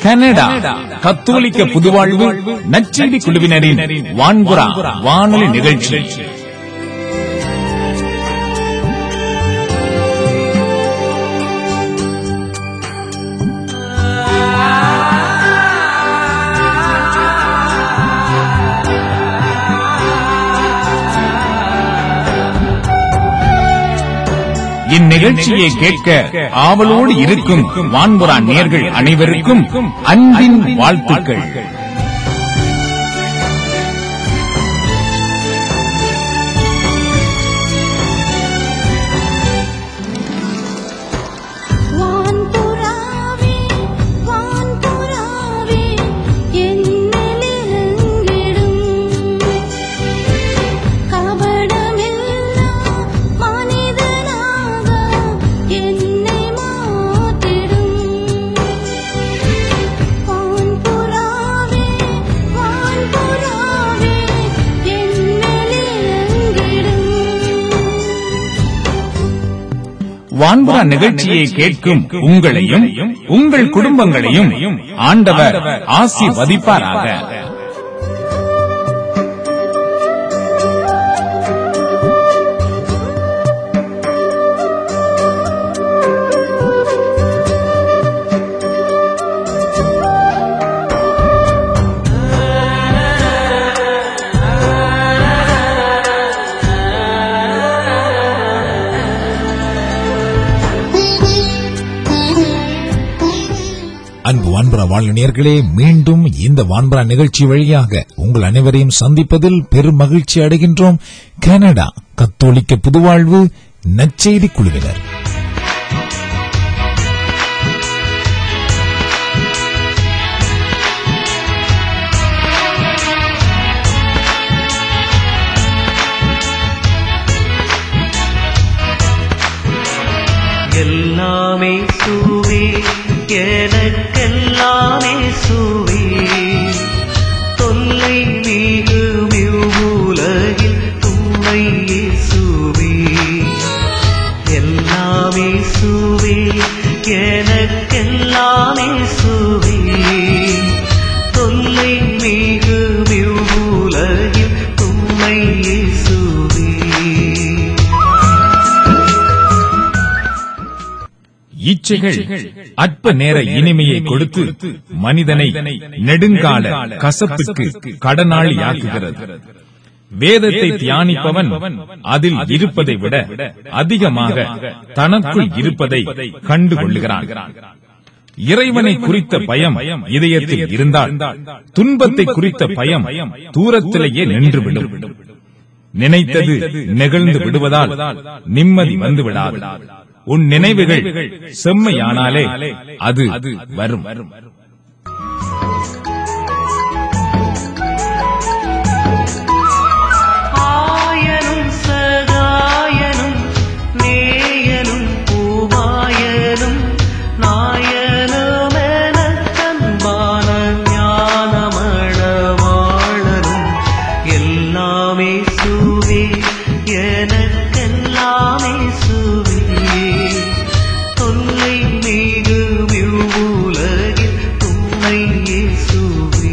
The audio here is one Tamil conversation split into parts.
கனடா கத்தோலிக்க புதுவாழ்வு நச்செடி குழுவினரின் வான்குரா வானொலி நிகழ்ச்சி இந்நிகழ்ச்சியை கேட்க ஆவலோடு இருக்கும் வான்புறா நேர்கள் அனைவருக்கும் அன்பின் வாழ்த்துக்கள் வான்புறாவே வான்புறாவே என்னிலெங்கிடும் கபடமில்லா மனிதனாக என்னை மாற்றிடும் வான்புறாவே வான்புறாவே என்னிலெங்கிடும் வான்புறா நிகழ்ச்சியை கேட்கும் உங்களையும் உங்கள் குடும்பங்களையும் ஆண்டவர் ஆசீர்வதிப்பாராக அன்பு வான்பரா வாழ்நேயர்களே மீண்டும் இந்த வான்பரா நிகழ்ச்சி வழியாக உங்கள் அனைவரையும் சந்திப்பதில் பெரும் மகிழ்ச்சி அடைகின்றோம் கனடா கத்தோலிக்க புதுவாழ்வு நற்செய்தி குழுவினர் எல்லாமே சூவே எனக்கெல்லாமே சூவே தொல்லை நீங்கும் இவ்வுலகில் துணை இயேசுவே எல்லாமே சூவே எனக்கெல்லாமே சூவே தொல்லை நீங்கும் இவ்வுலகில் துணை இயேசுவே இச்சைகள் அற்ப நேர இனிமையை கொடுத்து மனிதனை நெடுங்கால கசப்புக்கு கடனாளியாக்குகிறது வேதத்தை தியானிப்பவன் அதில் இருப்பதை விட அதிகமாக தனக்குள் இருப்பதை கண்டு கொள்ளுகிறான் இறைவனை குறித்த பயம் இதயத்தில் இருந்தால் துன்பத்தை குறித்த பயம் தூரத்திலேயே நின்றுவிடும் நினைத்தது நிகழ்ந்து விடுவதால் நிம்மதி வந்து விடாது உன் நினைவுகள் செம்மையானாலே அது வரும் ஆயனும் சகாயனும் நேயனும் பூவாயனும் நாயனுமென தன்பான ஞானமணவாளனும் எல்லாமே சூவே எனக்கெல்லாமே சூவே தொல்லை மிகும் இவ்வுலகில் துணை இயேசுவே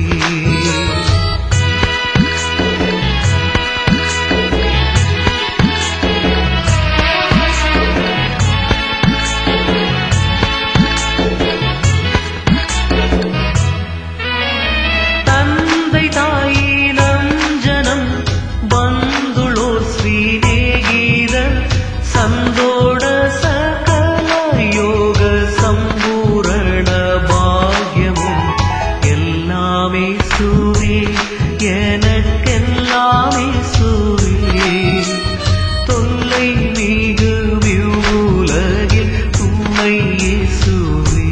தந்தை தாயினம் ஜனம் பந்துளோர் ஸ்ரீநேகித சந்தோட சகல யோக சம்பூரண பாக்யமும் எல்லாமே சூவே எனக்கெல்லாமே சூவே தொல்லை மிகு உலகில் உண்மை இயேசுவே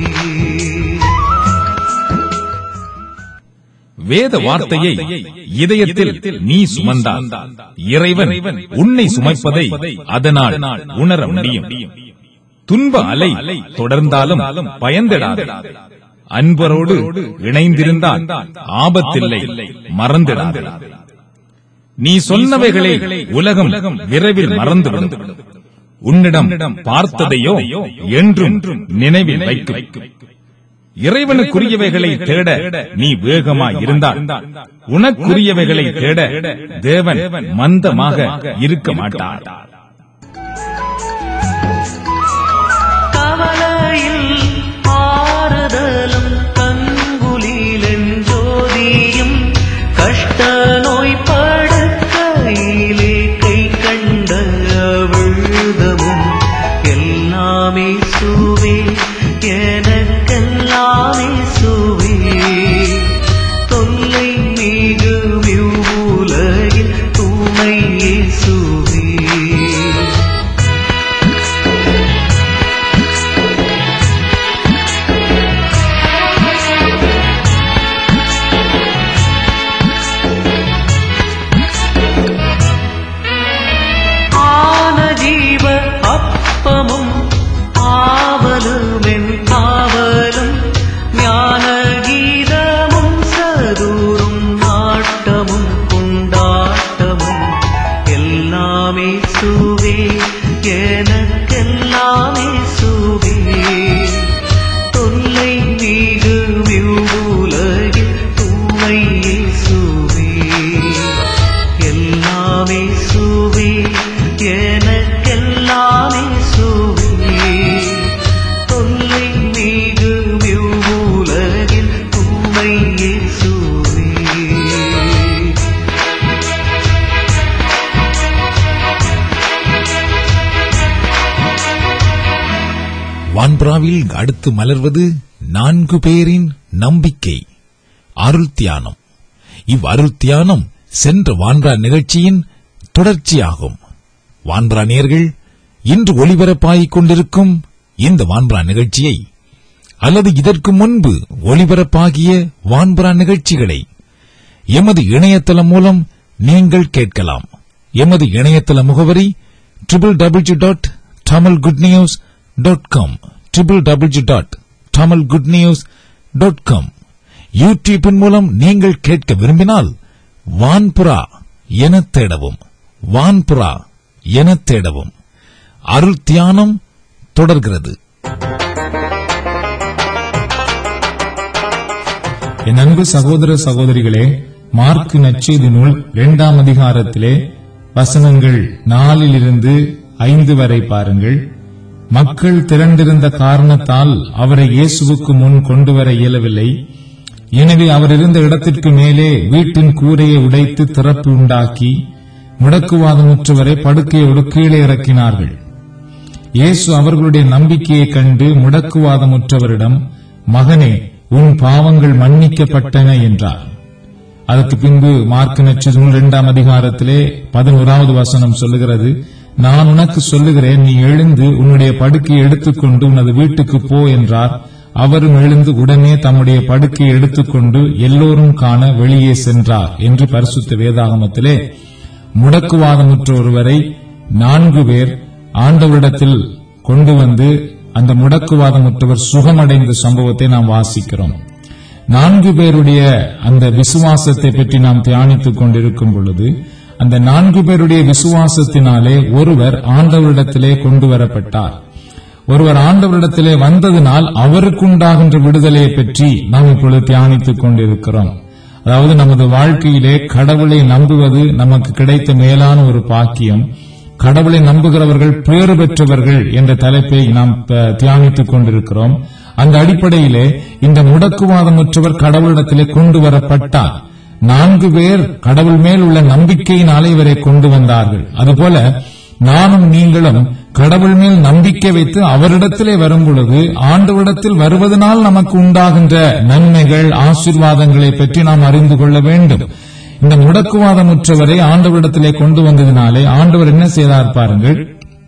வேத வார்த்தையை இதயத்தில் நீ சுமந்தால் இறைவன் உன்னை சுமைப்பதை அதனால் உணர முடியும் துன்ப அலை தொடர்ந்தாலும் பயந்திடாதே அன்பரோடு இணைந்திருந்தால் ஆபத்தில்லை மறந்திடாதே நீ சொன்னவைகளை உலகம் விரைவில் மறந்துவிடும் உன்னிடம் பார்த்ததையோ என்றும் நினைவில் வைக்கும் இறைவனுக்குரியவைகளை தேட நீ வேகமாய் இருந்தால் உனக்குரியவைகளை தேட தேவன் மந்தமாக இருக்க மாட்டார் கவலையில் ஆறுதலும் கங்குலிலென் ஜோதியும் கஷ்ட நோய் படுக்கையிலே கை கண்ட விழுதமும் எல்லாமே சுவே எனக்கெல்லாமே சுவே தொல்லை மிகு உலகில் தூமை சுவே ஆன ஜீவ அப்பமும் ஆவலுமென் காவலும் ஞான கீதமும் சதூரும் நாட்டமும் கொண்டாட்டமும் எல்லாமே சுவே எனக்கெல்லாமே சுவே தொல்லை மிகு உலகில் தூமை சுவே எல்லாமே சுவே எனக்கெல்லாமே சுவே தொல்லை மிகு உலகில் உண்மை சுவே வான்புறாவில் அடுத்து மலர்வது நான்கு பேரின் நம்பிக்கை அருள் தியானம் இவ் அருள் தியானம் சென்ற வான்பரா நிகழ்ச்சியின் தொடர்ச்சியாகும் வான்பரா நேர்கள் இன்று ஒளிபரப்பாகிக் கொண்டிருக்கும் இந்த வான்பரா நிகழ்ச்சியை அல்லது இதற்கு முன்பு ஒளிபரப்பாகிய வான்பரா நிகழ்ச்சிகளை எமது இணையதளம் மூலம் நீங்கள் கேட்கலாம் எமது இணையதள முகவரி triple W dot Tamil good news dot com triple W dot Tamil good news dot com யூடியூப்பின் மூலம் நீங்கள் கேட்க விரும்பினால் வான்புரா என தேடவும் வான்புரா என தேடவும் அருள் தியானம் தொடர்கிறது என் அன்பு சகோதர சகோதரிகளே மார்க்கு நற்செய்தி நூல் இரண்டாம் அதிகாரத்திலே வசனங்கள் நாலிலிருந்து ஐந்து வரை பாருங்கள் மக்கள் திரண்டிருந்த காரணத்தால் அவரை இயேசுவுக்கு முன் கொண்டு வர இயலவில்லை எனவே அவர் இருந்த இடத்திற்கு மேலே வீட்டின் கூரையை உடைத்து திறப்பு உண்டாக்கி முடக்குவாதமுற்றவரை படுக்கையோடு கீழே இறக்கினார்கள் இயேசு அவர்களுடைய நம்பிக்கையைக் கண்டு முடக்குவாதமுற்றவரிடம் மகனே உன் பாவங்கள் மன்னிக்கப்பட்டன என்றார் அதற்கு பின்பு மார்க் நட்சத்திர நூல் இரண்டாம் அதிகாரத்திலே பதினோராவது வசனம் சொல்லுகிறது நான் உனக்கு சொல்லுகிறேன் நீ எழுந்து உன்னுடைய படுக்கையை எடுத்துக்கொண்டு உனது வீட்டுக்கு போ என்றார் அவரும் எழுந்து உடனே தம்முடைய படுக்கையை எடுத்துக்கொண்டு எல்லோரும் காண வெளியே சென்றார் என்று பரிசுத்த வேதாகமத்திலே முடக்குவாதமுற்ற ஒருவரை நான்கு பேர் ஆண்டவரிடத்தில் கொண்டு வந்து அந்த முடக்குவாதமுற்றவர் சுகமடைந்த சம்பவத்தை நாம் வாசிக்கிறோம் நான்கு பேருடைய அந்த விசுவாசத்தை பற்றி நாம் தியானித்துக் கொண்டிருக்கும் பொழுது அந்த நான்கு பேருடைய விசுவாசத்தினாலே ஒருவர் ஆண்டவரிடத்திலே கொண்டு வரப்பட்டார் ஒருவர் ஆண்டவரிடத்திலே வந்ததினால் அவருக்குண்டாகின்ற விடுதலையை பற்றி நாம் இப்பொழுது தியானித்துக் கொண்டிருக்கிறோம் அதாவது நமது வாழ்க்கையிலே கடவுளை நம்புவது நமக்கு கிடைத்த மேலான ஒரு பாக்கியம் கடவுளை நம்புகிறவர்கள் பேறு பெற்றவர்கள் என்ற தலைப்பை நாம் ப- தியானித்துக் கொண்டிருக்கிறோம் அந்த அடிப்படையிலே இந்த முடக்குவாதமுற்றவர் கடவுளிடத்திலே கொண்டு வரப்பட்டார் நான்கு பேர் கடவுள் மேல் உள்ள நம்பிக்கையினாலே இவரை கொண்டு வந்தார்கள் அதுபோல நானும் நீங்களும் கடவுள் மேல் நம்பிக்கை வைத்து அவரிடத்திலே வரும் பொழுது ஆண்டவரிடத்தில் வருவதனால் நமக்கு உண்டாகின்ற நன்மைகள் ஆசீர்வாதங்களை பற்றி நாம் அறிந்து கொள்ள வேண்டும் இந்த முடக்குவாதமுற்றவரை ஆண்டவரிடத்திலே கொண்டு வந்ததினாலே ஆண்டவர் என்ன செய்தார் பாருங்கள்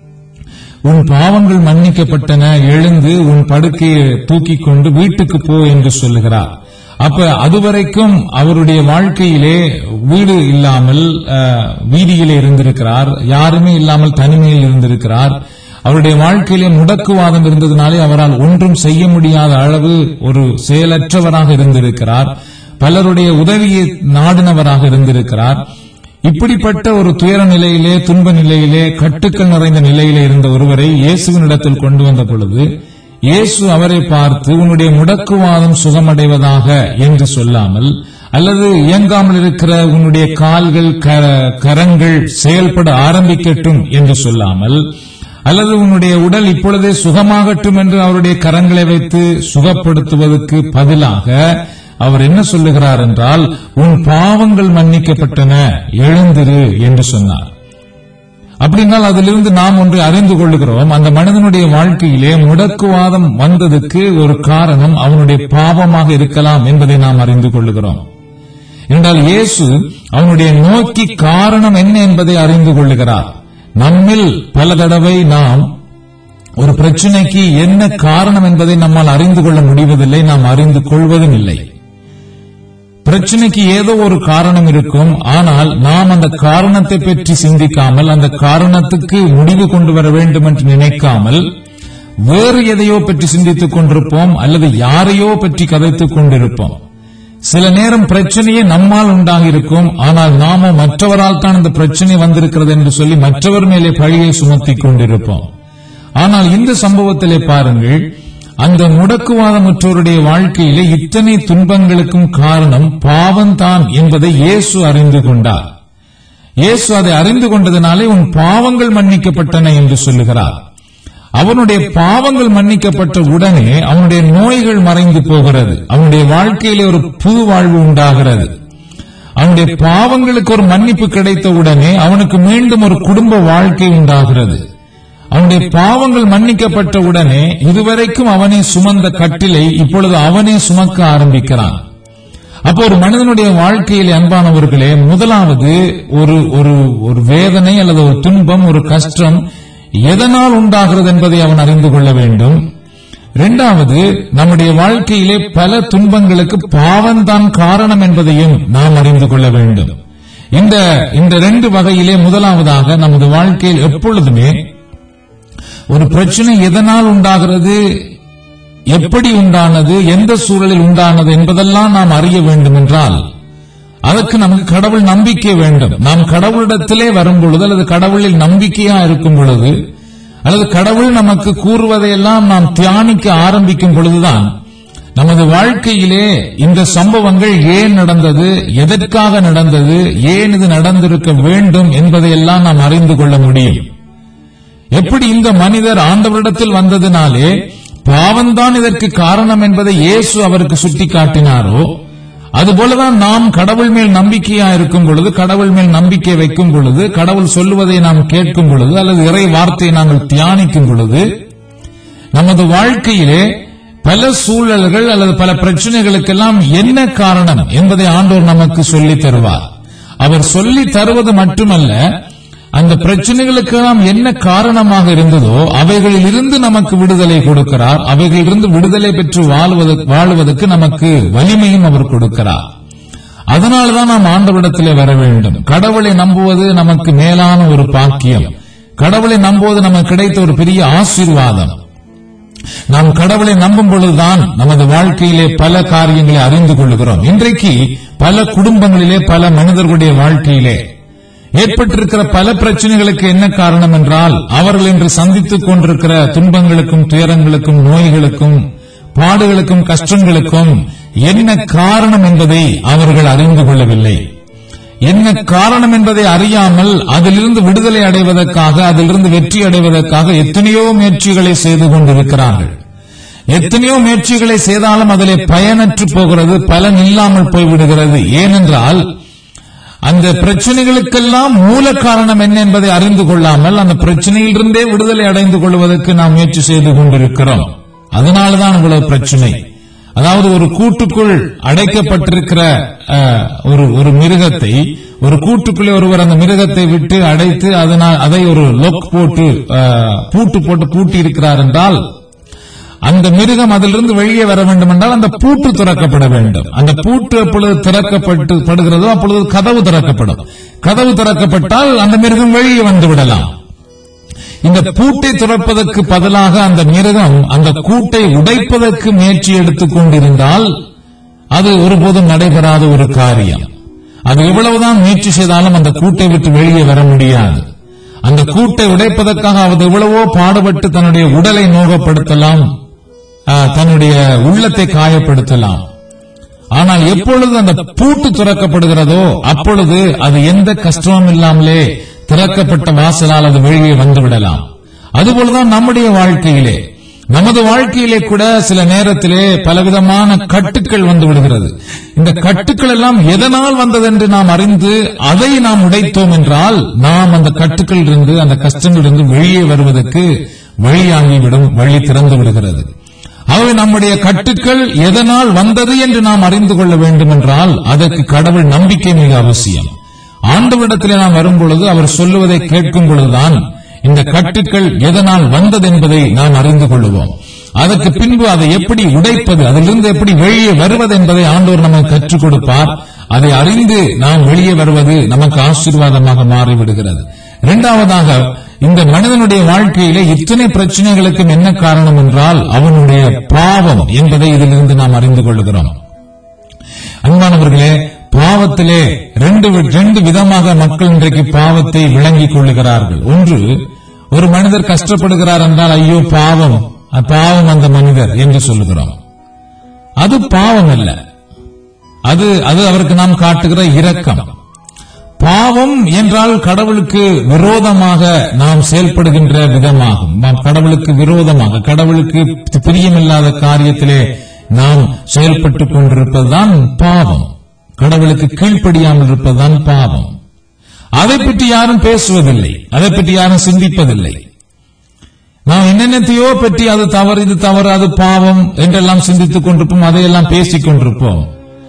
உன் பாவங்கள் மன்னிக்கப்பட்டன எழுந்து உன் படுக்கையை தூக்கிக் கொண்டு வீட்டுக்கு போ என்று சொல்லுகிறார் அப்ப அதுவரைக்கும் அவருடைய வாழ்க்கையிலே வீடு இல்லாமல் அஹ், வீதியிலே இருந்திருக்கிறார் யாருமே இல்லாமல் தனிமையில் இருந்திருக்கிறார் அவருடைய வாழ்க்கையிலே முடக்குவாதம் இருந்ததினாலே அவரால் ஒன்றும் செய்ய முடியாத அளவு ஒரு செயலற்றவராக இருந்திருக்கிறார் பலருடைய உதவியை நாடினவராக இருந்திருக்கிறார் இப்படிப்பட்ட ஒரு துயர நிலையிலே துன்ப நிலையிலே கட்டுக்கள் நிறைந்த நிலையிலே இருந்த ஒருவரை இயேசுவினிடத்தில் கொண்டு வந்த பொழுது இயேசு அவரை பார்த்து உன்னுடைய முடக்குவாதம் சுகமடைவதாக என்று சொல்லாமல் அல்லது இயங்காமல் இருக்கிற உன்னுடைய கால்கள் க- கரங்கள் செயல்பட ஆரம்பிக்கட்டும் என்று சொல்லாமல் அல்லது உன்னுடைய உடல் இப்பொழுதே சுகமாகட்டும் என்று அவருடைய கரங்களை வைத்து சுகப்படுத்துவதற்கு பதிலாக அவர் என்ன சொல்லுகிறார் என்றால் உன் பாவங்கள் மன்னிக்கப்பட்டன எழுந்திரு என்று சொன்னார் அப்படின்னால் அதிலிருந்து நாம் ஒன்று அறிந்து கொள்ளுகிறோம் அந்த மனிதனுடைய வாழ்க்கையிலே முடக்குவாதம் வந்ததுக்கு ஒரு காரணம் அவனுடைய பாவமாக இருக்கலாம் என்பதை நாம் அறிந்து கொள்ளுகிறோம் என்றால் இயேசு அவனுடைய நோக்கி காரணம் என்ன என்பதை அறிந்து கொள்ளுகிறார் நம்மில் பல தடவை நாம் ஒரு பிரச்சனைக்கு என்ன காரணம் என்பதை நம்மால் அறிந்து கொள்ள முடிவதில்லை நாம் அறிந்து கொள்வதும் இல்லை பிரச்சனைக்கு ஏதோ ஒரு காரணம் இருக்கும் ஆனால் நாம் அந்த காரணத்தை பற்றி சிந்திக்காமல் அந்த காரணத்துக்கு முடிவு கொண்டு வர வேண்டும் என்று நினைக்காமல் வேறு எதையோ பற்றி சிந்தித்துக் கொண்டிருப்போம் அல்லது யாரையோ பற்றி கதைத்துக் கொண்டிருப்போம் சில நேரம் பிரச்சனையே நம்மால் உண்டாகி இருக்கும் ஆனால் நாமோ மற்றவரால் தான் இந்த பிரச்சனை வந்திருக்கிறது என்று சொல்லி மற்றவர் மேலே பழியை சுமத்திக் கொண்டிருப்போம் ஆனால் இந்த சம்பவத்திலே பாருங்கள் அந்த முடக்குவாதமற்றோருடைய வாழ்க்கையிலே இத்தனை துன்பங்களுக்கும் காரணம் பாவம்தான் என்பதை இயேசு அறிந்து கொண்டார் இயேசு அதை அறிந்து கொண்டதினாலே உன் பாவங்கள் மன்னிக்கப்பட்டன என்று சொல்லுகிறார் அவனுடைய பாவங்கள் மன்னிக்கப்பட்ட உடனே அவனுடைய நோய்கள் மறைந்து போகிறது அவனுடைய வாழ்க்கையிலே ஒரு புது வாழ்வு உண்டாகிறது அவனுடைய பாவங்களுக்கு ஒரு மன்னிப்பு கிடைத்த உடனே அவனுக்கு மீண்டும் ஒரு குடும்ப வாழ்க்கை உண்டாகிறது அவனுடைய பாவங்கள் மன்னிக்கப்பட்ட உடனே இதுவரைக்கும் அவனே சுமந்த கட்டிலை இப்பொழுது அவனே சுமக்க ஆரம்பிக்கிறான் அப்போ ஒரு மனிதனுடைய வாழ்க்கையில் அன்பானவர்களே முதலாவது ஒரு ஒரு ஒரு வேதனை அல்லது ஒரு துன்பம் ஒரு கஷ்டம் எதனால் உண்டாகிறது என்பதை அவன் அறிந்து கொள்ள வேண்டும் இரண்டாவது நம்முடைய வாழ்க்கையிலே பல துன்பங்களுக்கு பாவம்தான் காரணம் என்பதையும் நாம் அறிந்து கொள்ள வேண்டும் இந்த இந்த ரெண்டு வகையிலே முதலாவதாக நமது வாழ்க்கையில் எப்பொழுதுமே ஒரு பிரச்சனை எதனால் உண்டாகிறது எப்படி உண்டானது எந்த சூழலில் உண்டானது என்பதெல்லாம் நாம் அறிய வேண்டும் என்றால் அதற்கு நமக்கு கடவுள் நம்பிக்கை வேண்டும் நாம் கடவுளிடத்திலே வரும் பொழுது அல்லது கடவுளில் நம்பிக்கையா இருக்கும் பொழுது அல்லது கடவுள் நமக்கு கூறுவதையெல்லாம் நாம் தியானிக்க ஆரம்பிக்கும் பொழுதுதான் நமது வாழ்க்கையிலே இந்த சம்பவங்கள் ஏன் நடந்தது எதற்காக நடந்தது ஏன் இது நடந்திருக்க வேண்டும் என்பதையெல்லாம் நாம் அறிந்து கொள்ள முடியும் எப்படி இந்த மனிதர் ஆண்டவரிடத்தில் வந்ததினாலே பாவம்தான் இதற்கு காரணம் என்பதை இயேசு அவருக்கு சுட்டிக்காட்டினாரோ அதுபோலதான் நாம் கடவுள் மேல் நம்பிக்கையா இருக்கும் பொழுது கடவுள் மேல் நம்பிக்கை வைக்கும் பொழுது கடவுள் சொல்லுவதை நாம் கேட்கும் பொழுது அல்லது இறை வார்த்தையை நாங்கள் தியானிக்கும் பொழுது நமது வாழ்க்கையிலே பல சூழல்கள் அல்லது பல பிரச்சனைகளுக்கெல்லாம் என்ன காரணம் என்பதை ஆண்டோர் நமக்கு சொல்லித் தருவார் அவர் சொல்லி தருவது மட்டுமல்ல அந்த பிரச்சனைகளுக்கெல்லாம் என்ன காரணமாக இருந்ததோ அவைகளில் இருந்து நமக்கு விடுதலை கொடுக்கிறார் அவைகளிலிருந்து விடுதலை பெற்று வாழ்வதற்கு வாழ்வதற்கு நமக்கு வலிமையும் அவர் கொடுக்கிறார் அதனால்தான் நாம் ஆண்டவரிடத்திலே வர வேண்டும் கடவுளை நம்புவது நமக்கு மேலான ஒரு பாக்கியம் கடவுளை நம்புவது நமக்கு கிடைத்த ஒரு பெரிய ஆசீர்வாதம் நாம் கடவுளை நம்பும் பொழுதுதான் நமது வாழ்க்கையிலே பல காரியங்களை அறிந்து கொள்கிறோம் இன்றைக்கு பல குடும்பங்களிலே பல மனிதர்களுடைய வாழ்க்கையிலே ஏற்பட்டிருக்கிற பல பிரச்சனைகளுக்கு என்ன காரணம் என்றால் அவர்கள் இன்று சந்தித்துக் கொண்டிருக்கிற துன்பங்களுக்கும் துயரங்களுக்கும் நோய்களுக்கும் பாடுகளுக்கும் கஷ்டங்களுக்கும் என்ன காரணம் என்பதை அவர்கள் அறிந்து கொள்ளவில்லை என்ன காரணம் என்பதை அறியாமல் அதிலிருந்து விடுதலை அடைவதற்காக அதிலிருந்து வெற்றி அடைவதற்காக எத்தனையோ முயற்சிகளை செய்து கொண்டிருக்கிறார்கள் எத்தனையோ முயற்சிகளை செய்தாலும் அதிலே பயனற்று போகிறது பலன் இல்லாமல் போய்விடுகிறது ஏனென்றால் அந்த பிரச்சனைகளுக்கெல்லாம் மூல காரணம் என்ன என்பதை அறிந்து கொள்ளாமல் அந்த பிரச்சனையிலிருந்தே விடுதலை அடைந்து கொள்வதற்கு நாம் முயற்சி செய்து கொண்டிருக்கிறோம் அதனாலதான் இவ்வளவு பிரச்சனை அதாவது ஒரு கூட்டுக்குள் அடைக்கப்பட்டிருக்கிற அஹ், ஒரு ஒரு மிருகத்தை ஒரு கூட்டுக்குள்ளே ஒருவர் அந்த மிருகத்தை விட்டு அடைத்து அதனால் அதை ஒரு லொக் போட்டு அஹ், பூட்டு போட்டு பூட்டி இருக்கிறார் என்றால் அந்த மிருகம் அதிலிருந்து வெளியே வர வேண்டும் என்றால் அந்த பூட்டு திறக்கப்பட வேண்டும் அந்த பூட்டு எப்பொழுது திறக்கப்பட்டு படுகிறதோ அப்பொழுது கதவு திறக்கப்படும் கதவு திறக்கப்பட்டால் அந்த மிருகம் வெளியே வந்து விடலாம் இந்த பூட்டை திறப்பதற்கு பதிலாக அந்த மிருகம் அந்த கூட்டை உடைப்பதற்கு முயற்சி எடுத்துக் கொண்டிருந்தால் அது ஒருபோதும் நடைபெறாத ஒரு காரியம் அது எவ்வளவுதான் முயற்சி செய்தாலும் அந்த கூட்டை விட்டு வெளியே வர முடியாது அந்த கூட்டை உடைப்பதற்காக அவர் எவ்வளவோ பாடுபட்டு தன்னுடைய உடலை நோகப்படுத்தலாம் ஆ, தன்னுடைய உள்ளத்தை காயப்படுத்தலாம் ஆனால் எப்பொழுது அந்த பூட்டு திறக்கப்படுகிறதோ அப்பொழுது அது எந்த கஷ்டமும் இல்லாமலே திறக்கப்பட்ட வாசலால் அது வெளியே வந்துவிடலாம் அதுபோலதான் நம்முடைய வாழ்க்கையிலே நமது வாழ்க்கையிலே கூட சில நேரத்திலே பலவிதமான கட்டுக்கள் வந்து விடுகிறது இந்த கட்டுக்கள் எல்லாம் எதனால் வந்ததென்று நாம் அறிந்து அதை நாம் உடைத்தோம் என்றால் நாம் அந்த கட்டுக்கள் இருந்து அந்த கஷ்டங்களிலிருந்து வெளியே வருவதற்கு வழியாகிவிடும் வழி திறந்து விடுகிறது ஆகவே நம்முடைய கட்டுக்கள் எதனால் வந்தது என்று நாம் அறிந்து கொள்ள வேண்டும் என்றால் அதற்கு கடவுள் நம்பிக்கை மிக அவசியம் ஆண்டவரிடத்திலே நாம் வரும்பொழுது அவர் சொல்லுவதை கேட்கும் பொழுதுதான் இந்த கட்டுக்கள் எதனால் வந்தது என்பதை நாம் அறிந்து கொள்ளுவோம் அதற்கு பின்பு அதை எப்படி உடைப்பது அதிலிருந்து எப்படி வெளியே வருவது என்பதை ஆண்டவர் நமக்கு கற்றுக் கொடுப்பார் அதை அறிந்து நாம் வெளியே வருவது நமக்கு ஆசீர்வாதமாக மாறிவிடுகிறது இரண்டாவதாக இந்த மனிதனுடைய வாழ்க்கையிலே இத்தனை பிரச்சனைகளுக்கும் என்ன காரணம் என்றால் அவனுடைய பாவம் என்பதை இதிலிருந்து நாம் அறிந்து கொள்கிறோம் அன்பானவர்களே பாவத்திலே ரெண்டு ரெண்டு விதமாக மக்கள் இன்றைக்கு பாவத்தை விளங்கிக் கொள்ளுகிறார்கள் ஒன்று ஒரு மனிதர் கஷ்டப்படுகிறார் என்றால் ஐயோ பாவம் அ, பாவம் அந்த மனிதர் என்று சொல்லுகிறோம் அது பாவம் அல்ல அது அது அவருக்கு நாம் காட்டுகிற இரக்கம் பாவம் என்றால் கடவுளுக்கு விரோதமாக நாம் செயல்படுகின்ற விதமாகும் நாம் கடவுளுக்கு விரோதமாக கடவுளுக்கு பிரியமில்லாத காரியத்திலே நாம் செயல்பட்டுக் கொண்டிருப்பதுதான் பாவம் கடவுளுக்கு கீழ்ப்படியாமல் இருப்பதுதான் பாவம் அதை பற்றி யாரும் பேசுவதில்லை அதை பற்றி யாரும் சிந்திப்பதில்லை நாம் என்னென்னத்தையோ பற்றி அது தவறு இது தவறு அது பாவம் என்றெல்லாம் சிந்தித்துக் கொண்டிருப்போம் அதையெல்லாம் பேசிக் கொண்டிருப்போம்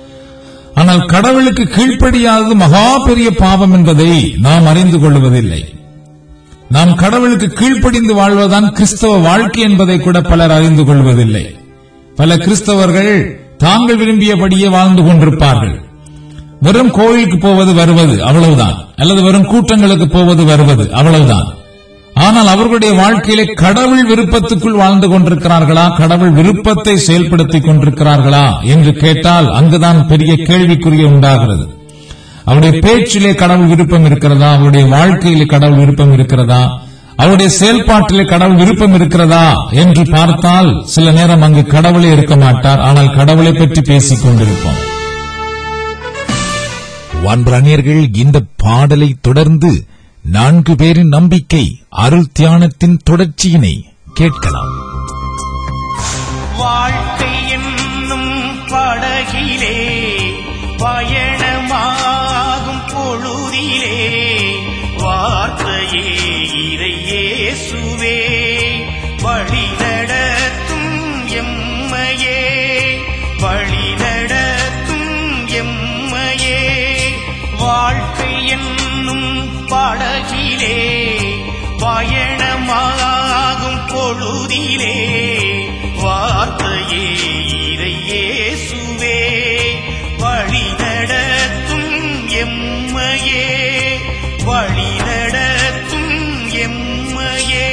ஆனால் கடவுளுக்கு கீழ்ப்படியாதது மகா பெரிய பாவம் என்பதை நாம் அறிந்து கொள்வதில்லை நாம் கடவுளுக்கு கீழ்ப்படிந்து வாழ்வதுதான் கிறிஸ்தவ வாழ்க்கை என்பதை கூட பலர் அறிந்து கொள்வதில்லை பல கிறிஸ்தவர்கள் தாங்கள் விரும்பியபடியே வாழ்ந்து கொண்டிருப்பார்கள் வெறும் கோயிலுக்கு போவது வருவது அவ்வளவுதான் அல்லது வெறும் கூட்டங்களுக்கு போவது வருவது அவ்வளவுதான் ஆனால் அவர்களுடைய வாழ்க்கையிலே கடவுள் விருப்பத்துக்குள் வாழ்ந்து கொண்டிருக்கிறார்களா கடவுள் விருப்பத்தை செயல்படுத்திக் கொண்டிருக்கிறார்களா என்று கேட்டால் அங்குதான் பெரிய கேள்விக்குரிய உண்டாகிறது அவருடைய பேச்சிலே கடவுள் விருப்பம் இருக்கிறதா அவருடைய வாழ்க்கையிலே கடவுள் விருப்பம் இருக்கிறதா அவருடைய செயல்பாட்டிலே கடவுள் விருப்பம் இருக்கிறதா என்று பார்த்தால் சில நேரம் அங்கு கடவுளே இருக்க மாட்டார் ஆனால் கடவுளை பற்றி பேசிக் கொண்டிருப்போம் வான்பிராணியர்கள் இந்த பாடலை தொடர்ந்து நான்கு பேரின் நம்பிக்கை அருள் தியானத்தின் தொடர்ச்சியினை கேட்கலாம் வாழ்க்கை என்னும் படகிலே பயணமாகும் பொழுதிலே வார்த்தையே இறையேசுவே வழி நடத்தும் எம்மையே வழி நடத்தும் எம்மையே வாழ்க்கை என்னும் படகிலே பயணமாகும் பொழுதிலே வார்த்தையே இறையேசுவே வழி நடத்தும் எம்மையே வழி நடத்தும் எம்மையே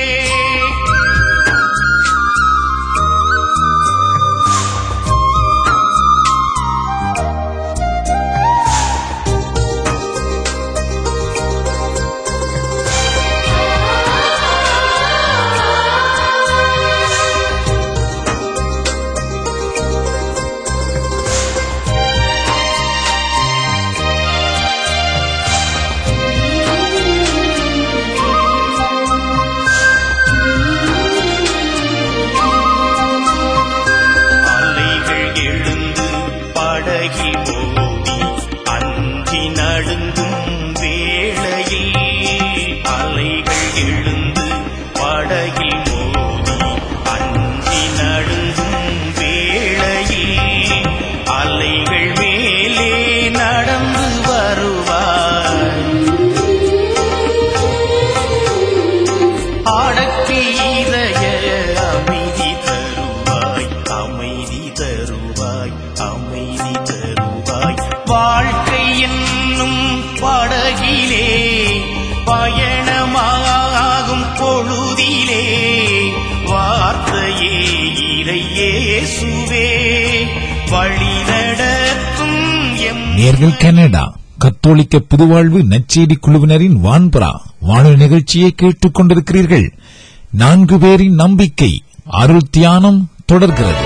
அலைகள் எழுந்து படகி மோதி அஞ்சி நடுங்கும் வேளையில் அலைகள் எழுந்து படகி மோதி அஞ்சி நடுங்கும் வேளையில் அலைகள் மேலே நடந்து வருவாய் அடக்கி இதய அமைதி தருவாய் அமைதி தருவாய் அமைதி தருவாய் வாழ்க்கை என்னும் படகிலே பயணமாகும் பொழுதிலே வார்த்தையே இறையேசுவே வழி நடத்தும் எம் நேர்கள் கனடா கத்தோலிக்க புதுவாழ்வு நற்செய்தி குழுவினரின் வான்பரா வானொலி நிகழ்ச்சியை கேட்டுக் கொண்டிருக்கிறீர்கள் நான்கு பேரின் நம்பிக்கை அருள் தியானம் தொடர்கிறது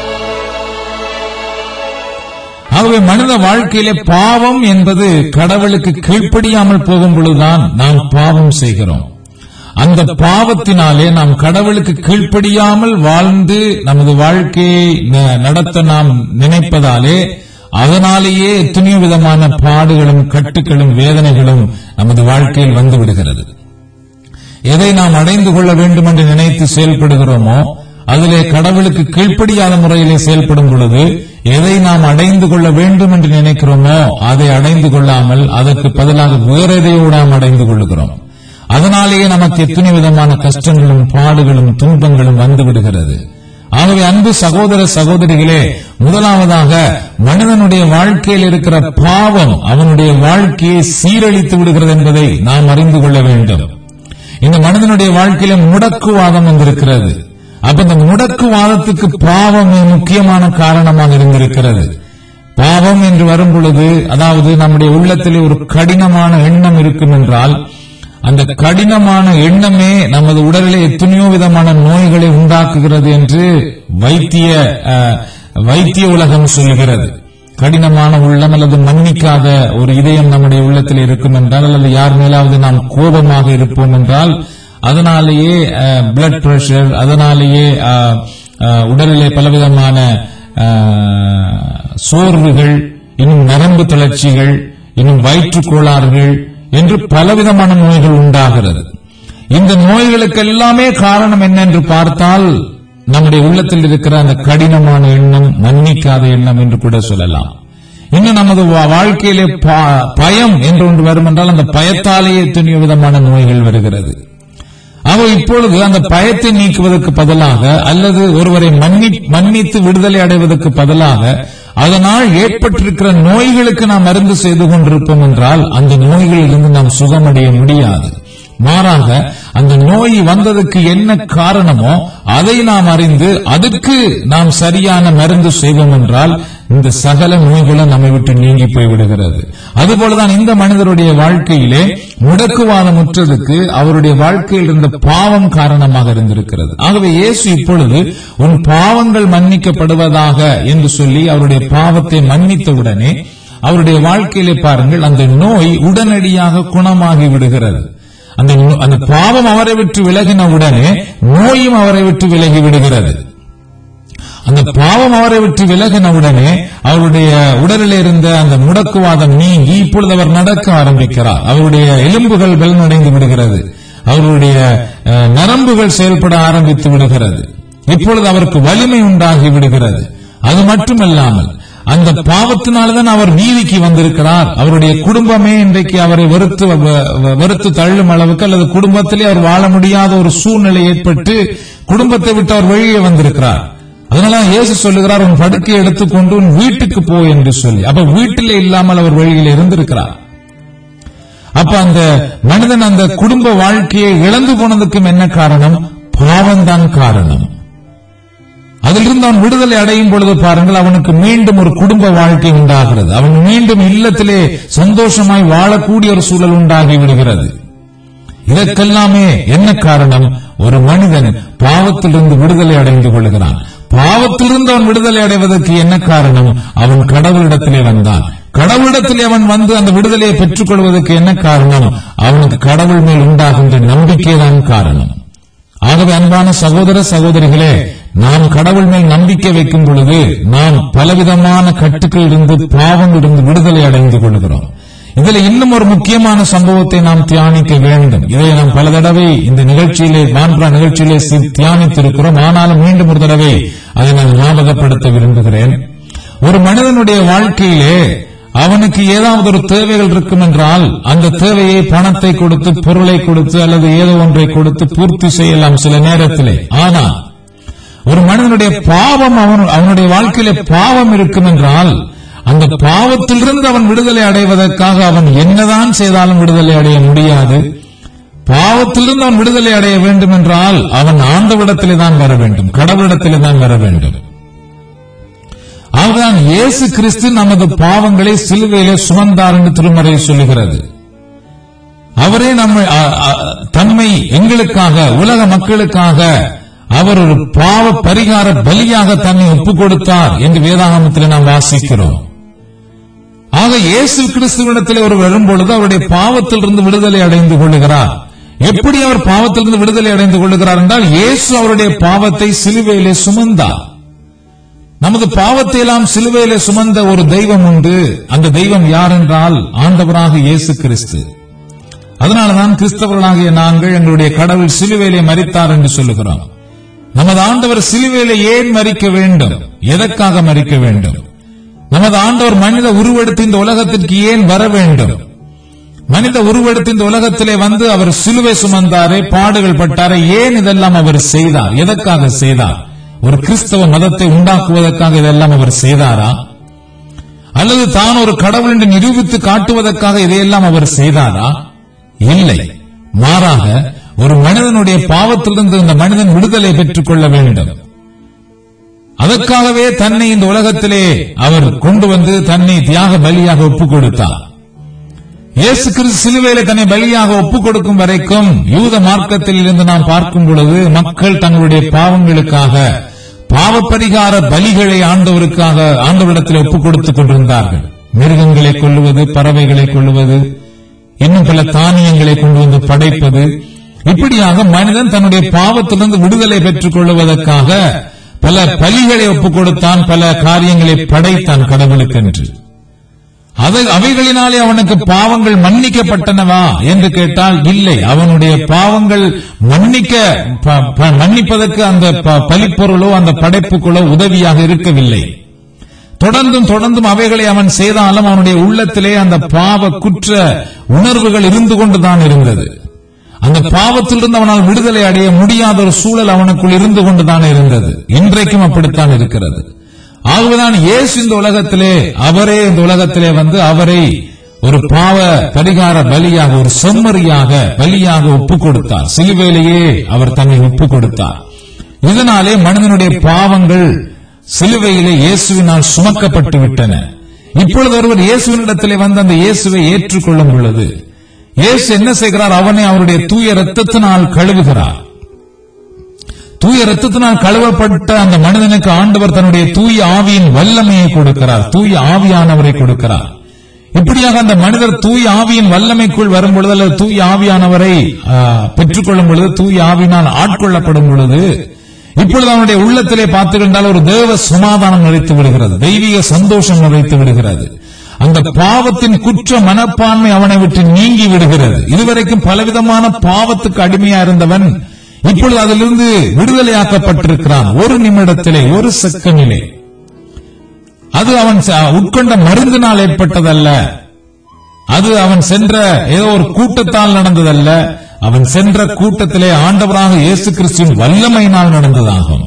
ஆகவே மனித வாழ்க்கையிலே பாவம் என்பது கடவுளுக்கு கீழ்ப்படியாமல் போகும் பொழுதுதான் நாம் பாவம் செய்கிறோம் அந்த பாவத்தினாலே நாம் கடவுளுக்கு கீழ்ப்படியாமல் வாழ்ந்து நமது வாழ்க்கையை ந- நடத்த நாம் நினைப்பதாலே அதனாலேயே எத்தனையோ விதமான பாடுகளும் கட்டுகளும் வேதனைகளும் நமது வாழ்க்கையில் வந்து விடுகிறது எதை நாம் அடைந்து கொள்ள வேண்டும் என்று நினைத்து செயல்படுகிறோமோ அதிலே கடவுளுக்கு கீழ்ப்படியாத முறையிலே செயல்படும் பொழுது எதை நாம் அடைந்து கொள்ள வேண்டும் என்று நினைக்கிறோமோ அதை அடைந்து கொள்ளாமல் அதற்கு பதிலாக வேற எதையோ நாம் அடைந்து கொள்ளுகிறோம் அதனாலேயே நமக்கு எத்தனை விதமான கஷ்டங்களும் பாடுகளும் துன்பங்களும் வந்து விடுகிறது ஆகவே அன்பு சகோதர சகோதரிகளே முதலாவதாக மனிதனுடைய வாழ்க்கையில் இருக்கிற பாவம் அவனுடைய வாழ்க்கையை சீரழித்து விடுகிறது என்பதை நாம் அறிந்து கொள்ள வேண்டும் இந்த மனிதனுடைய வாழ்க்கையில முடக்குவாதம் வந்திருக்கிறது அப்ப இந்த முடக்குவாதத்துக்கு பாவம் மிக முக்கியமான காரணமாக இருந்திருக்கிறது பாவம் என்று வரும் பொழுது அதாவது நம்முடைய உள்ளத்திலே ஒரு கடினமான எண்ணம் இருக்கும் என்றால் அந்த கடினமான எண்ணமே நமது உடலிலே எத்தனையோ விதமான நோய்களை உண்டாக்குகிறது என்று வைத்திய அஹ், வைத்திய உலகம் சொல்கிறது கடினமான உள்ளம் அல்லது மன்னிக்காத ஒரு இதயம் நம்முடைய உள்ளத்தில் இருக்கும் என்றால் அல்லது யார் மேலாவது நாம் கோபமாக இருப்போம் என்றால் அதனாலேயே பிளட் பிரஷர் அதனாலேயே அஹ், அஹ், உடலிலே பலவிதமான அஹ், சோர்வுகள் இன்னும் நரம்பு தளர்ச்சிகள் இன்னும் வயிற்றுக் கோளாறுகள் என்று பலவிதமான நோய்கள் உண்டாகிறது இந்த நோய்களுக்கு எல்லாமே காரணம் என்ன என்று பார்த்தால் நம்முடைய உள்ளத்தில் இருக்கிற அந்த கடினமான எண்ணம் மன்னிக்காத எண்ணம் என்று கூட சொல்லலாம் இன்னும் நமது வா- வாழ்க்கையிலே ப- பயம் என்று ஒன்று வரும் என்றால் அந்த பயத்தாலேயே எத்தனையோ விதமான நோய்கள் வருகிறது ஆக இப்பொழுது அந்த பயத்தை நீக்குவதற்கு பதிலாக அல்லது ஒருவரை மன்னி மன்னித்து விடுதலை அடைவதற்கு பதிலாக அதனால் ஏற்பட்டிருக்கிற நோய்களுக்கு நாம் மருந்து செய்து கொண்டிருப்போம் என்றால் அந்த நோய்களிலிருந்து நாம் சுகமடைய முடியாது மாறாக அந்த நோய் வந்ததுக்கு என்ன காரணமோ அதை நாம் அறிந்து அதற்கு நாம் சரியான மருந்து செய்வோம் என்றால் இந்த சகல நோய்களும் நம்மை விட்டு நீங்கி போய்விடுகிறது அதுபோலதான் இந்த மனிதருடைய வாழ்க்கையிலே முடக்குவாதம் முற்றதுக்கு அவருடைய வாழ்க்கையில் இருந்த பாவம் காரணமாக இருந்திருக்கிறது ஆகவே இயேசு இப்பொழுது உன் பாவங்கள் மன்னிக்கப்படுவதாக என்று சொல்லி அவருடைய பாவத்தை மன்னித்தவுடனே அவருடைய வாழ்க்கையிலே பாருங்கள் அந்த நோய் உடனடியாக குணமாகி விடுகிறது அந்த நோ- அந்த பாவம் அவரை விட்டு விலகின உடனே நோயும் அவரை விட்டு விலகி விடுகிறது அந்த பாவம் அவரை விட்டு விலகின உடனே அவருடைய உடலில் இருந்த அந்த முடக்குவாதம் நீங்கி இப்பொழுது அவர் நடக்க ஆரம்பிக்கிறார் அவருடைய எலும்புகள் பலனடைந்து விடுகிறது அவருடைய அஹ், நரம்புகள் செயல்பட ஆரம்பித்து விடுகிறது இப்பொழுது அவருக்கு வலிமை உண்டாகி விடுகிறது அது மட்டுமல்லாமல் அந்த பாவத்தினால்தான் அவர் வீதிக்கு வந்திருக்கிறார் அவருடைய குடும்பமே இன்றைக்கு அவரை வெறுத்து வ- வ- வெறுத்து தள்ளும் அளவுக்கு அல்லது குடும்பத்திலே அவர் வாழ முடியாத ஒரு சூழ்நிலை ஏற்பட்டு குடும்பத்தை விட்டு அவர் வெளியே வந்திருக்கிறார் அதனால இயேசு சொல்லுகிறார் உன் படுக்கையை எடுத்துக்கொண்டு உன் வீட்டுக்கு போ என்று சொல்லி அப்ப வீட்டிலே இல்லாமல் அவர் வெளியில் இருந்திருக்கிறார் அப்ப அந்த மனிதன் அந்த குடும்ப வாழ்க்கையை இழந்து போனதுக்கும் என்ன காரணம் பாவம்தான் காரணம் அதிலிருந்து அவன் விடுதலை அடையும் பொழுது பாருங்கள் அவனுக்கு மீண்டும் ஒரு குடும்ப வாழ்க்கை உண்டாகிறது அவன் மீண்டும் இல்லத்திலே சந்தோஷமாய் வாழக்கூடிய ஒரு சூழல் உண்டாகி விடுகிறது இதற்கெல்லாமே என்ன காரணம் ஒரு மனிதன் பாவத்திலிருந்து விடுதலை அடைந்து கொள்கிறான் பாவத்திலிருந்து அவன் விடுதலை அடைவதற்கு என்ன காரணம் அவன் கடவுளிடத்திலே வந்தான் கடவுளிடத்திலே அவன் வந்து அந்த விடுதலையை பெற்றுக் கொள்வதற்கு என்ன காரணம் அவனுக்கு கடவுள் மேல் உண்டாகின்ற நம்பிக்கைதான் காரணம் ஆகவே அன்பான சகோதர சகோதரிகளே நாம் கடவுள் மேல் நம்பிக்கை வைக்கும் பொழுது நாம் பலவிதமான கட்டுக்கள் இருந்து பாவம் இருந்து விடுதலை அடைந்து கொள்கிறோம் இதுல இன்னும் ஒரு முக்கியமான சம்பவத்தை நாம் தியானிக்க வேண்டும் இதை நாம் பல தடவை இந்த நிகழ்ச்சியிலே மாண்புரா நிகழ்ச்சியிலே சி- தியானித்திருக்கிறோம் ஆனாலும் மீண்டும் ஒரு தடவை அதை நான் ஞாபகப்படுத்த விரும்புகிறேன் ஒரு மனிதனுடைய வாழ்க்கையிலே அவனுக்கு ஏதாவது ஒரு தேவைகள் இருக்கும் என்றால் அந்த தேவையை பணத்தை கொடுத்து பொருளை கொடுத்து அல்லது ஏதோ ஒன்றை கொடுத்து பூர்த்தி செய்யலாம் சில நேரத்திலே ஆனால் ஒரு மனிதனுடைய பாவம் அவன் அவனுடைய வாழ்க்கையிலே பாவம் இருக்கும் என்றால் அந்த பாவத்திலிருந்து அவன் விடுதலை அடைவதற்காக அவன் என்னதான் செய்தாலும் விடுதலை அடைய முடியாது பாவத்திலிருந்து அவன் விடுதலை அடைய வேண்டும் என்றால் அவன் ஆண்டவிடத்திலே தான் வர வேண்டும் கடவுளிடத்திலே தான் வர வேண்டும் ஆகதான் இயேசு கிறிஸ்து நமது பாவங்களை சிலுவையிலே சுமந்தார் என்று திருமறை சொல்லுகிறது அவரே நம்ம அ- அ- தம்மை எங்களுக்காக உலக மக்களுக்காக அவர் ஒரு பாவ பரிகார பலியாக தன்னை ஒப்புக் கொடுத்தார் என்று வேதாகமத்தில் நாம் வாசிக்கிறோம் ஆக இயேசு கிறிஸ்துவிடத்தில் ஒரு வரும்பொழுது அவருடைய பாவத்திலிருந்து விடுதலை அடைந்து கொள்ளுகிறார் எப்படி அவர் பாவத்திலிருந்து விடுதலை அடைந்து கொள்ளுகிறார் என்றால் இயேசு அவருடைய பாவத்தை சிலுவையிலே சுமந்தார் நமது பாவத்தை எல்லாம் சிலுவையிலே சுமந்த ஒரு தெய்வம் உண்டு அந்த தெய்வம் யார் என்றால் ஆண்டவராக இயேசு கிறிஸ்து அதனாலதான் கிறிஸ்தவர்களாகிய நாங்கள் எங்களுடைய கடவுள் சிலுவையிலே மரித்தார் என்று சொல்லுகிறோம் நமது ஆண்டவர் சிலுவையிலே ஏன் மரிக்க வேண்டும் எதற்காக மரிக்க வேண்டும் நமது ஆண்டவர் மனித உருவெடுத்து இந்த உலகத்திற்கு ஏன் வர வேண்டும் மனித உருவெடுத்து இந்த உலகத்திலே வந்து அவர் சிலுவை சுமந்தாரே பாடுகள் பட்டாரே ஏன் இதெல்லாம் அவர் செய்தார் எதற்காக செய்தார் ஒரு கிறிஸ்தவ மதத்தை உண்டாக்குவதற்காக இதெல்லாம் அவர் செய்தாரா அல்லது தான் ஒரு கடவுள் என்று நிரூபித்து காட்டுவதற்காக இதையெல்லாம் அவர் செய்தாரா இல்லை மாறாக ஒரு மனிதனுடைய பாவத்திலிருந்து இந்த மனிதன் விடுதலை பெற்றுக் கொள்ள வேண்டும் அதற்காகவே தன்னை இந்த உலகத்திலே அவர் கொண்டு வந்து தன்னை தியாக பலியாக ஒப்புக் கொடுத்தார் இயேசு கிறிஸ்து சிலுவையில தன்னை பலியாக ஒப்புக் கொடுக்கும் வரைக்கும் யூத மார்க்கத்தில் இருந்து நாம் பார்க்கும் பொழுது மக்கள் தங்களுடைய பாவங்களுக்காக பாவ பரிகார பலிகளை ஆண்டவருக்காக ஆண்டவரிடத்தில் ஒப்புக் கொடுத்துக் கொண்டிருந்தார்கள் மிருகங்களை கொள்ளுவது பறவைகளை கொள்ளுவது இன்னும் பல தானியங்களை கொண்டு வந்து படைப்பது இப்படியாக மனிதன் தன்னுடைய பாவத்திலிருந்து விடுதலை பெற்றுக் கொள்வதற்காக பல பலிகளை ஒப்புக் கொடுத்தான் பல காரியங்களை படைத்தான் கடவுளுக்கென்று அது அவைகளினாலே அவனுக்கு பாவங்கள் மன்னிக்கப்பட்டனவா என்று கேட்டால் இல்லை அவனுடைய பாவங்கள் மன்னிக்க ப- ப- மன்னிப்பதற்கு அந்த ப- பலிப்பொருளோ அந்த படைப்புகளோ உதவியாக இருக்கவில்லை தொடர்ந்தும் தொடர்ந்தும் அவைகளை அவன் செய்தாலும் அவனுடைய உள்ளத்திலே அந்த பாவ குற்ற உணர்வுகள் இருந்து கொண்டுதான் இருந்தது அந்த பாவத்திலிருந்து அவனால் விடுதலை அடைய முடியாத ஒரு சூழல் அவனுக்குள் இருந்து கொண்டுதான் இருந்தது இன்றைக்கும் அப்படித்தான் இருக்கிறது ஆகவேதான் இயேசு இந்த உலகத்திலே அவரே இந்த உலகத்திலே வந்து அவரை ஒரு பாவ பரிகார பலியாக ஒரு செம்மறியாக பலியாக ஒப்புக் கொடுத்தார் சிலுவையிலேயே அவர் தன்னை ஒப்புக் கொடுத்தார் இதனாலே மனிதனுடைய பாவங்கள் சிலுவையிலே இயேசுவினால் சுமக்கப்பட்டு விட்டன இப்பொழுது ஒருவர் இயேசுவினிடத்திலே வந்து அந்த இயேசுவை ஏற்றுக்கொள்ளும் பொழுது இயேசு என்ன செய்கிறார் அவனை அவருடைய தூய ரத்தத்தினால் கழுவுகிறார் தூய ரத்தத்தினால் கழுவப்பட்ட அந்த மனிதனுக்கு ஆண்டவர் தன்னுடைய தூய ஆவியின் வல்லமையை கொடுக்கிறார் தூய ஆவியானவரை கொடுக்கிறார் இப்படியாக அந்த மனிதர் தூய ஆவியின் வல்லமைக்குள் வரும் பொழுது அல்லது தூய ஆவியானவரை ஆ, பெற்றுக்கொள்ளும் பொழுது தூய ஆவியினால் ஆட்கொள்ளப்படும் பொழுது இப்பொழுது அவனுடைய உள்ளத்திலே பார்த்துக்கின்றால் ஒரு தேவ சமாதானம் நிறைத்து விடுகிறது தெய்வீக சந்தோஷம் நிறைத்து விடுகிறது அந்த பாவத்தின் குற்ற மனப்பான்மை அவனை விட்டு நீங்கி விடுகிறது இதுவரைக்கும் பலவிதமான பாவத்துக்கு அடிமையா இருந்தவன் இப்பொழுது அதிலிருந்து விடுதலையாக்கப்பட்டிருக்கிறான் ஒரு நிமிடத்திலே ஒரு செகண்டிலே அது அவன் ச- உட்கொண்ட மருந்தினால் ஏற்பட்டதல்ல அது அவன் சென்ற ஏதோ ஒரு கூட்டத்தால் நடந்ததல்ல அவன் சென்ற கூட்டத்திலே ஆண்டவராக இயேசு கிறிஸ்துவின் வல்லமையினால் நடந்ததாகும்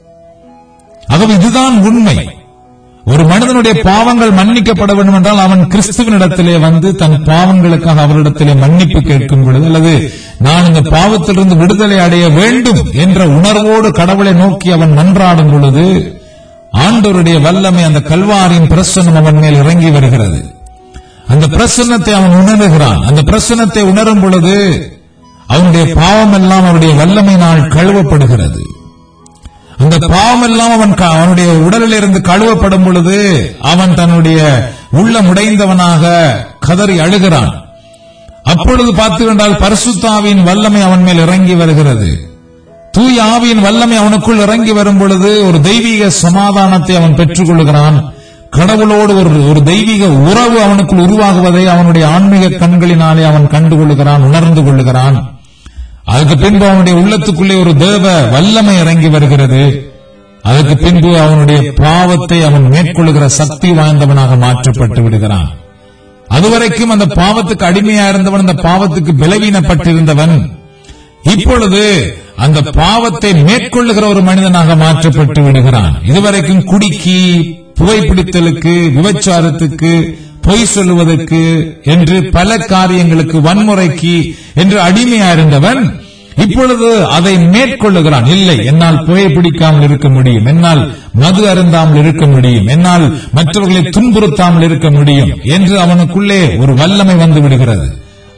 ஆகவே இதுதான் உண்மை ஒரு மனிதனுடைய பாவங்கள் மன்னிக்கப்பட வேண்டும் என்றால் அவன் கிறிஸ்துவனிடத்திலே வந்து தன் பாவங்களுக்காக அவரிடத்திலே மன்னிப்பு கேட்கும் பொழுது அல்லது நான் இந்த பாவத்திலிருந்து விடுதலை அடைய வேண்டும் என்ற உணர்வோடு கடவுளை நோக்கி அவன் மன்றாடும் பொழுது ஆண்டவருடைய வல்லமை அந்த கல்வாரியின் பிரசன்னம் அவன் மேல் இறங்கி வருகிறது அந்த பிரசன்னத்தை அவன் உணர்கிறான் அந்த பிரசன்னத்தை உணரும் பொழுது அவனுடைய பாவம் எல்லாம் அவருடைய வல்லமையினால் கழுவப்படுகிறது அந்த பாவம் எல்லாம் அவன் க- அவனுடைய உடலில் இருந்து கழுவப்படும் பொழுது அவன் தன்னுடைய உள்ளம் உடைந்தவனாக கதறி அழுகிறான் அப்பொழுது பார்த்து கொண்டால் பரிசுத்தாவின் வல்லமை அவன் மேல் இறங்கி வருகிறது தூய ஆவியின் வல்லமை அவனுக்குள் இறங்கி வரும் பொழுது ஒரு தெய்வீக சமாதானத்தை அவன் பெற்றுக் கொள்கிறான் கடவுளோடு ஒரு ஒரு தெய்வீக உறவு அவனுக்குள் உருவாகுவதை அவனுடைய ஆன்மீக கண்களினாலே அவன் கண்டு கொள்ளுகிறான் உணர்ந்து கொள்ளுகிறான் அதுக்கு பின்பு அவனுடைய உள்ளத்துக்குள்ளே ஒரு தேவ வல்லமை இறங்கி வருகிறது அதுக்கு பின்பு அவனுடைய பாவத்தை அவன் மேற்கொள்ளுகிற சக்தி வாய்ந்தவனாக மாற்றப்பட்டு விடுகிறான் அதுவரைக்கும் அந்த பாவத்துக்கு அடிமையா இருந்தவன் அந்த பாவத்துக்கு பலவீனப்பட்டிருந்தவன் இப்பொழுது அந்த பாவத்தை மேற்கொள்ளுகிற ஒரு மனிதனாக மாற்றப்பட்டு விடுகிறான் இதுவரைக்கும் குடிக்கு புகைப்பிடித்தலுக்கு விபச்சாரத்துக்கு பொய் சொல்லுவதற்கு என்று பல காரியங்களுக்கு வன்முறைக்கு என்று அடிமையா இருந்தவன் இப்பொழுது அதை மேற்கொள்ளுகிறான் இல்லை என்னால் புகைப்பிடிக்காமல் இருக்க முடியும் என்னால் மது அருந்தாமல் இருக்க முடியும் என்னால் மற்றவர்களை துன்புறுத்தாமல் இருக்க முடியும் என்று அவனுக்குள்ளே ஒரு வல்லமை வந்து விடுகிறது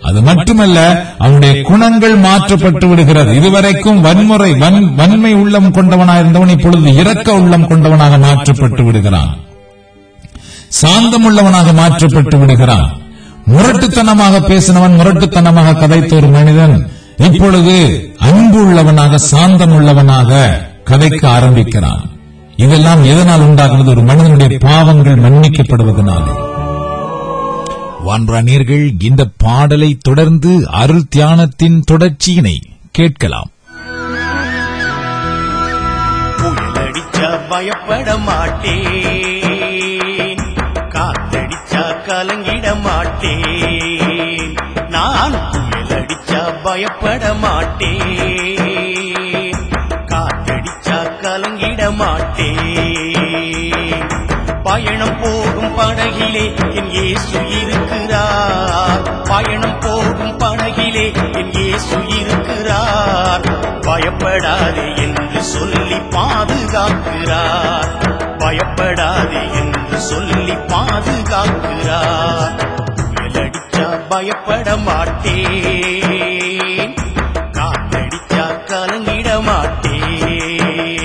அது மட்டுமல்ல அவனுடைய குணங்கள் மாற்றப்பட்டு விடுகிறது இதுவரைக்கும் வன்முறை வன்- வன்மை உள்ளம் கொண்டவனாக இருந்தவன் இப்பொழுது இரக்க உள்ளம் கொண்டவனாக மாற்றப்பட்டு விடுகிறான் சாந்தம் உள்ளவனாக மாற்றப்பட்டு விடுகிறான் முரட்டுத்தனமாக பேசினவன் முரட்டுத்தனமாக கதைத்த ஒரு மனிதன் இப்பொழுது அன்பு உள்ளவனாக சாந்தம் உள்ளவனாக கதைக்க ஆரம்பிக்கிறான் இதெல்லாம் எதனால் உண்டாகிறது ஒரு மனிதனுடைய பாவங்கள் மன்னிக்கப்படுவதனாலே வான்பிராணியர்கள் இந்த பாடலை தொடர்ந்து அருள் தியானத்தின் தொடர்ச்சியினை கேட்கலாம் புயலடிச்சா பயப்பட மாட்டேன் காத்தடிச்சா கலங்கிட மாட்டேன் நான் புயலடிச்சா பயப்பட மாட்டேன் காத்தடிச்சா கலங்கிட மாட்டேன் பயணம் போகும் படகிலே என் இயேசு இருக்கிறார் பயணம் போகும் படகிலே என் இயேசு இருக்கிறார் பயப்படாதே என்று சொல்லி பாதுகாக்கிறார் பயப்படாதே என்று சொல்லி பாதுகாக்கிறார் புயலடிச்சா பயப்பட மாட்டேன் காத்தடிச்சா கலங்கிட மாட்டேன்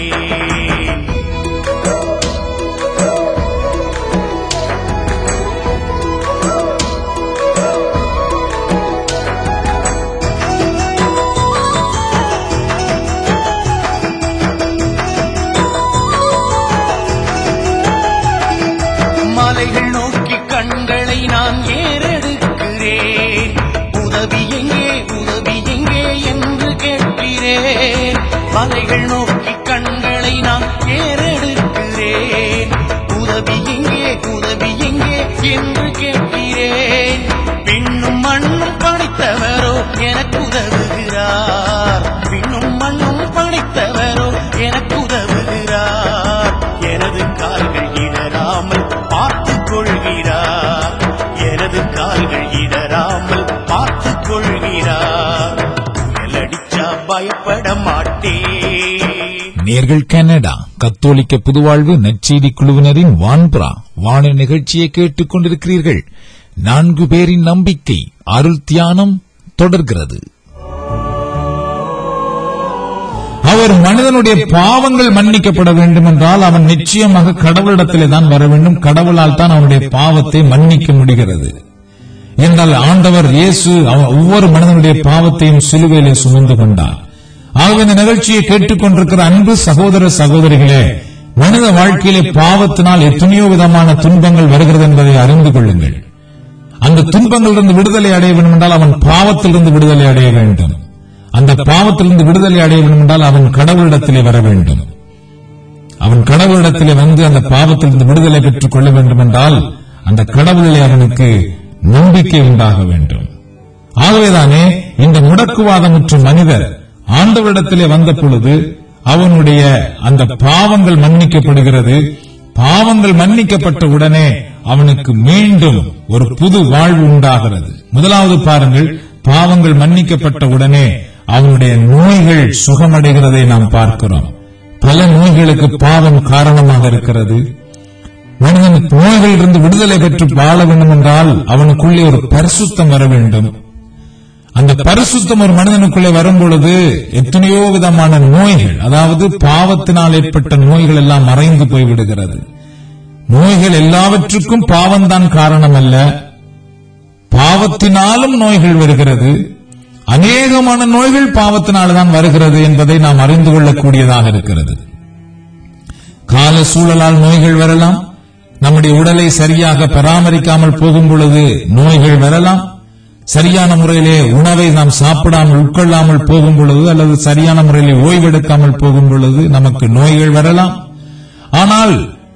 மலைகள் நோக்கி கண்களை நான் ஏறெடுக்கிறேன் உதவி எங்கே உதவி எங்கே என்று கேட்கிறேன் மலைகள் நோக்கி கண்களை நான் ஏறெடுக்கிறேன் உதவி எங்கே உதவி எங்கே என்று கேட்கிறேன் விண்ணும் மண்ணும் படைத்தவரோ எனக்கு உதவுகிறார் விண்ணும் மண்ணும் படைத்தவரோ எனக்கு உதவுகிறார் எனது கால்கள் இடராமல் பார்த்துக் கொள்கிறார் எனது கால்கள் இடராமல் பார்த்துக் கொள்கிறார் புயலடிச்சா பயப்பட மாட்டேன் நேர்கள் கனடா கத்தோலிக்க புதுவாழ்வு நற்செய்தி குழுவினரின் வான்புரா வான நிகழ்ச்சியை கேட்டுக் கொண்டிருக்கிறீர்கள் நான்கு பேரின் நம்பிக்கை அருள் தியானம் தொடர்கிறது அவர் மனிதனுடைய பாவங்கள் மன்னிக்கப்பட வேண்டும் என்றால் அவன் நிச்சயமாக கடவுளிடத்திலே தான் வர வேண்டும் கடவுளால் தான் அவனுடைய பாவத்தை மன்னிக்க முடிகிறது என்றால் ஆண்டவர் இயேசு அவ- ஒவ்வொரு மனிதனுடைய பாவத்தையும் சிலுவையிலே சுமந்து கொண்டார் ஆகவே இந்த நிகழ்ச்சியை கேட்டுக்கொண்டிருக்கிற அன்பு சகோதர சகோதரிகளே மனித வாழ்க்கையிலே பாவத்தினால் எத்தனையோ விதமான துன்பங்கள் வருகிறது என்பதை அறிந்து கொள்ளுங்கள் அந்த துன்பங்களிலிருந்து விடுதலை அடைய வேண்டும் என்றால் அவன் பாவத்திலிருந்து விடுதலை அடைய வேண்டும் அந்த பாவத்திலிருந்து விடுதலை அடைய வேண்டும் என்றால் அவன் கடவுளிடத்திலே வர வேண்டும் அவன் கடவுளிடத்திலே வந்து அந்த பாவத்திலிருந்து விடுதலை பெற்றுக் கொள்ள வேண்டும் என்றால் அந்த கடவுளிலே அவனுக்கு நம்பிக்கை உண்டாக வேண்டும் ஆகவேதானே இந்த முடக்குவாதமுற்ற மனிதர் ஆண்டவரிடத்திலே வந்த பொழுது அவனுடைய அந்த பாவங்கள் மன்னிக்கப்படுகிறது பாவங்கள் மன்னிக்கப்பட்ட உடனே அவனுக்கு மீண்டும் ஒரு புது வாழ்வு உண்டாகிறது முதலாவது பாருங்கள் பாவங்கள் மன்னிக்கப்பட்ட உடனே அவனுடைய நோய்கள் சுகமடைகிறதை நாம் பார்க்கிறோம் பல நோய்களுக்கு பாவம் காரணமாக இருக்கிறது மனிதன் நோய்களிலிருந்து விடுதலை பெற்று வாழ வேண்டும் என்றால் அவனுக்குள்ளே ஒரு பரிசுத்தம் வர வேண்டும் அந்த பரிசுத்தம் ஒரு மனிதனுக்குள்ளே வரும் பொழுது எத்தனையோ விதமான நோய்கள் அதாவது பாவத்தினால் ஏற்பட்ட நோய்கள் எல்லாம் மறைந்து போய்விடுகிறது நோய்கள் எல்லாவற்றுக்கும் பாவம்தான் காரணம் அல்ல பாவத்தினாலும் நோய்கள் வருகிறது அநேகமான நோய்கள் பாவத்தினால்தான் வருகிறது என்பதை நாம் அறிந்து கொள்ளக்கூடியதாக இருக்கிறது கால சூழலால் நோய்கள் வரலாம் நம்முடைய உடலை சரியாக பராமரிக்காமல் போகும் பொழுது நோய்கள் வரலாம் சரியான முறையிலே உணவை நாம் சாப்பிடாமல் உட்கொள்ளாமல் போகும் பொழுது அல்லது சரியான முறையிலே ஓய்வெடுக்காமல் போகும் பொழுது நமக்கு நோய்கள் வரலாம் ஆனால்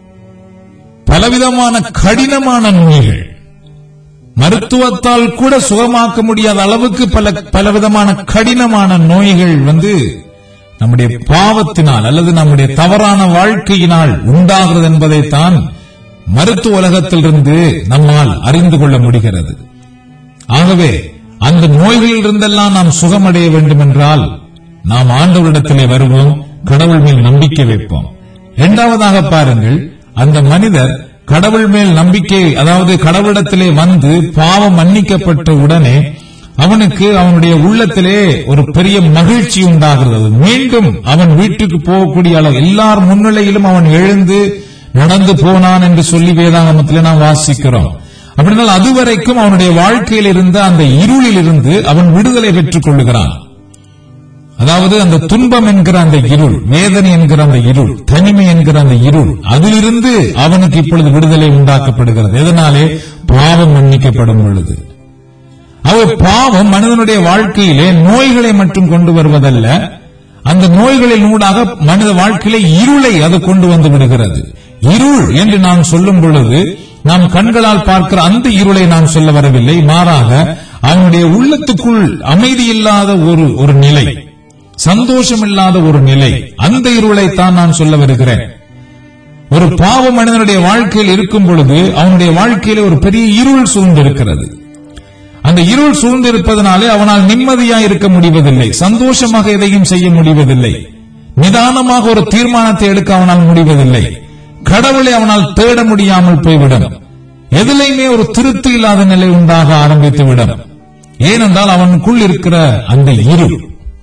பலவிதமான கடினமான நோய்கள் மருத்துவத்தால் கூட சுகமாக்க முடியாத அளவுக்கு பல பலவிதமான கடினமான நோய்கள் வந்து நம்முடைய பாவத்தினால் அல்லது நம்முடைய தவறான வாழ்க்கையினால் உண்டாகிறது என்பதைத்தான் மருத்துவ உலகத்திலிருந்து நம்மால் அறிந்து கொள்ள முடிகிறது ஆகவே அந்த நோய்களில் இருந்தெல்லாம் நாம் சுகமடைய வேண்டும் என்றால் நாம் ஆண்டவரிடத்திலே வருவோம் கடவுள் மேல் நம்பிக்கை வைப்போம் இரண்டாவதாக பாருங்கள் அந்த மனிதர் கடவுள் மேல் நம்பிக்கை அதாவது கடவுளிடத்திலே வந்து பாவம் மன்னிக்கப்பட்ட உடனே அவனுக்கு அவனுடைய உள்ளத்திலே ஒரு பெரிய மகிழ்ச்சி உண்டாகிறது மீண்டும் அவன் வீட்டுக்கு போகக்கூடிய அளவு எல்லார் முன்னிலையிலும் அவன் எழுந்து நடந்து போனான் என்று சொல்லி வேதாகமத்திலே நாம் வாசிக்கிறோம் அப்படினால் அதுவரைக்கும் அவனுடைய வாழ்க்கையில் இருந்த அந்த இருளில் இருந்து அவன் விடுதலை பெற்றுக் கொள்ளுகிறான் அதாவது அந்த துன்பம் என்கிற அந்த இருள் வேதனை என்கிற அந்த இருள் தனிமை என்கிற அந்த இருள் அதிலிருந்து அவனுக்கு இப்பொழுது விடுதலை உண்டாக்கப்படுகிறது எதனாலே பாவம் மன்னிக்கப்படும் பொழுது அவர் பாவம் மனிதனுடைய வாழ்க்கையிலே நோய்களை மட்டும் கொண்டு வருவதல்ல அந்த நோய்களின் ஊடாக மனித வாழ்க்கையிலே இருளை அது கொண்டு வந்து விடுகிறது இருள் என்று நாம் சொல்லும் பொழுது நாம் கண்களால் பார்க்கிற அந்த இருளை நாம் சொல்ல வரவில்லை மாறாக அவனுடைய உள்ளத்துக்குள் அமைதி இல்லாத ஒரு ஒரு நிலை சந்தோஷம் இல்லாத ஒரு நிலை அந்த இருளைத்தான் நான் சொல்ல வருகிறேன் ஒரு பாவ மனிதனுடைய வாழ்க்கையில் இருக்கும் பொழுது அவனுடைய வாழ்க்கையில ஒரு பெரிய இருள் சூழ்ந்திருக்கிறது அந்த இருள் சூழ்ந்திருப்பதனாலே அவனால் நிம்மதியா இருக்க முடிவதில்லை சந்தோஷமாக எதையும் செய்ய முடிவதில்லை நிதானமாக ஒரு தீர்மானத்தை எடுக்க அவனால் முடிவதில்லை கடவுளை அவனால் தேட முடியாமல் போய்விடும் எதிலையுமே ஒரு திருப்தி இல்லாத நிலை உண்டாக ஆரம்பித்து விடும் ஏனென்றால் அவனுக்குள் இருக்கிற அந்த இருள்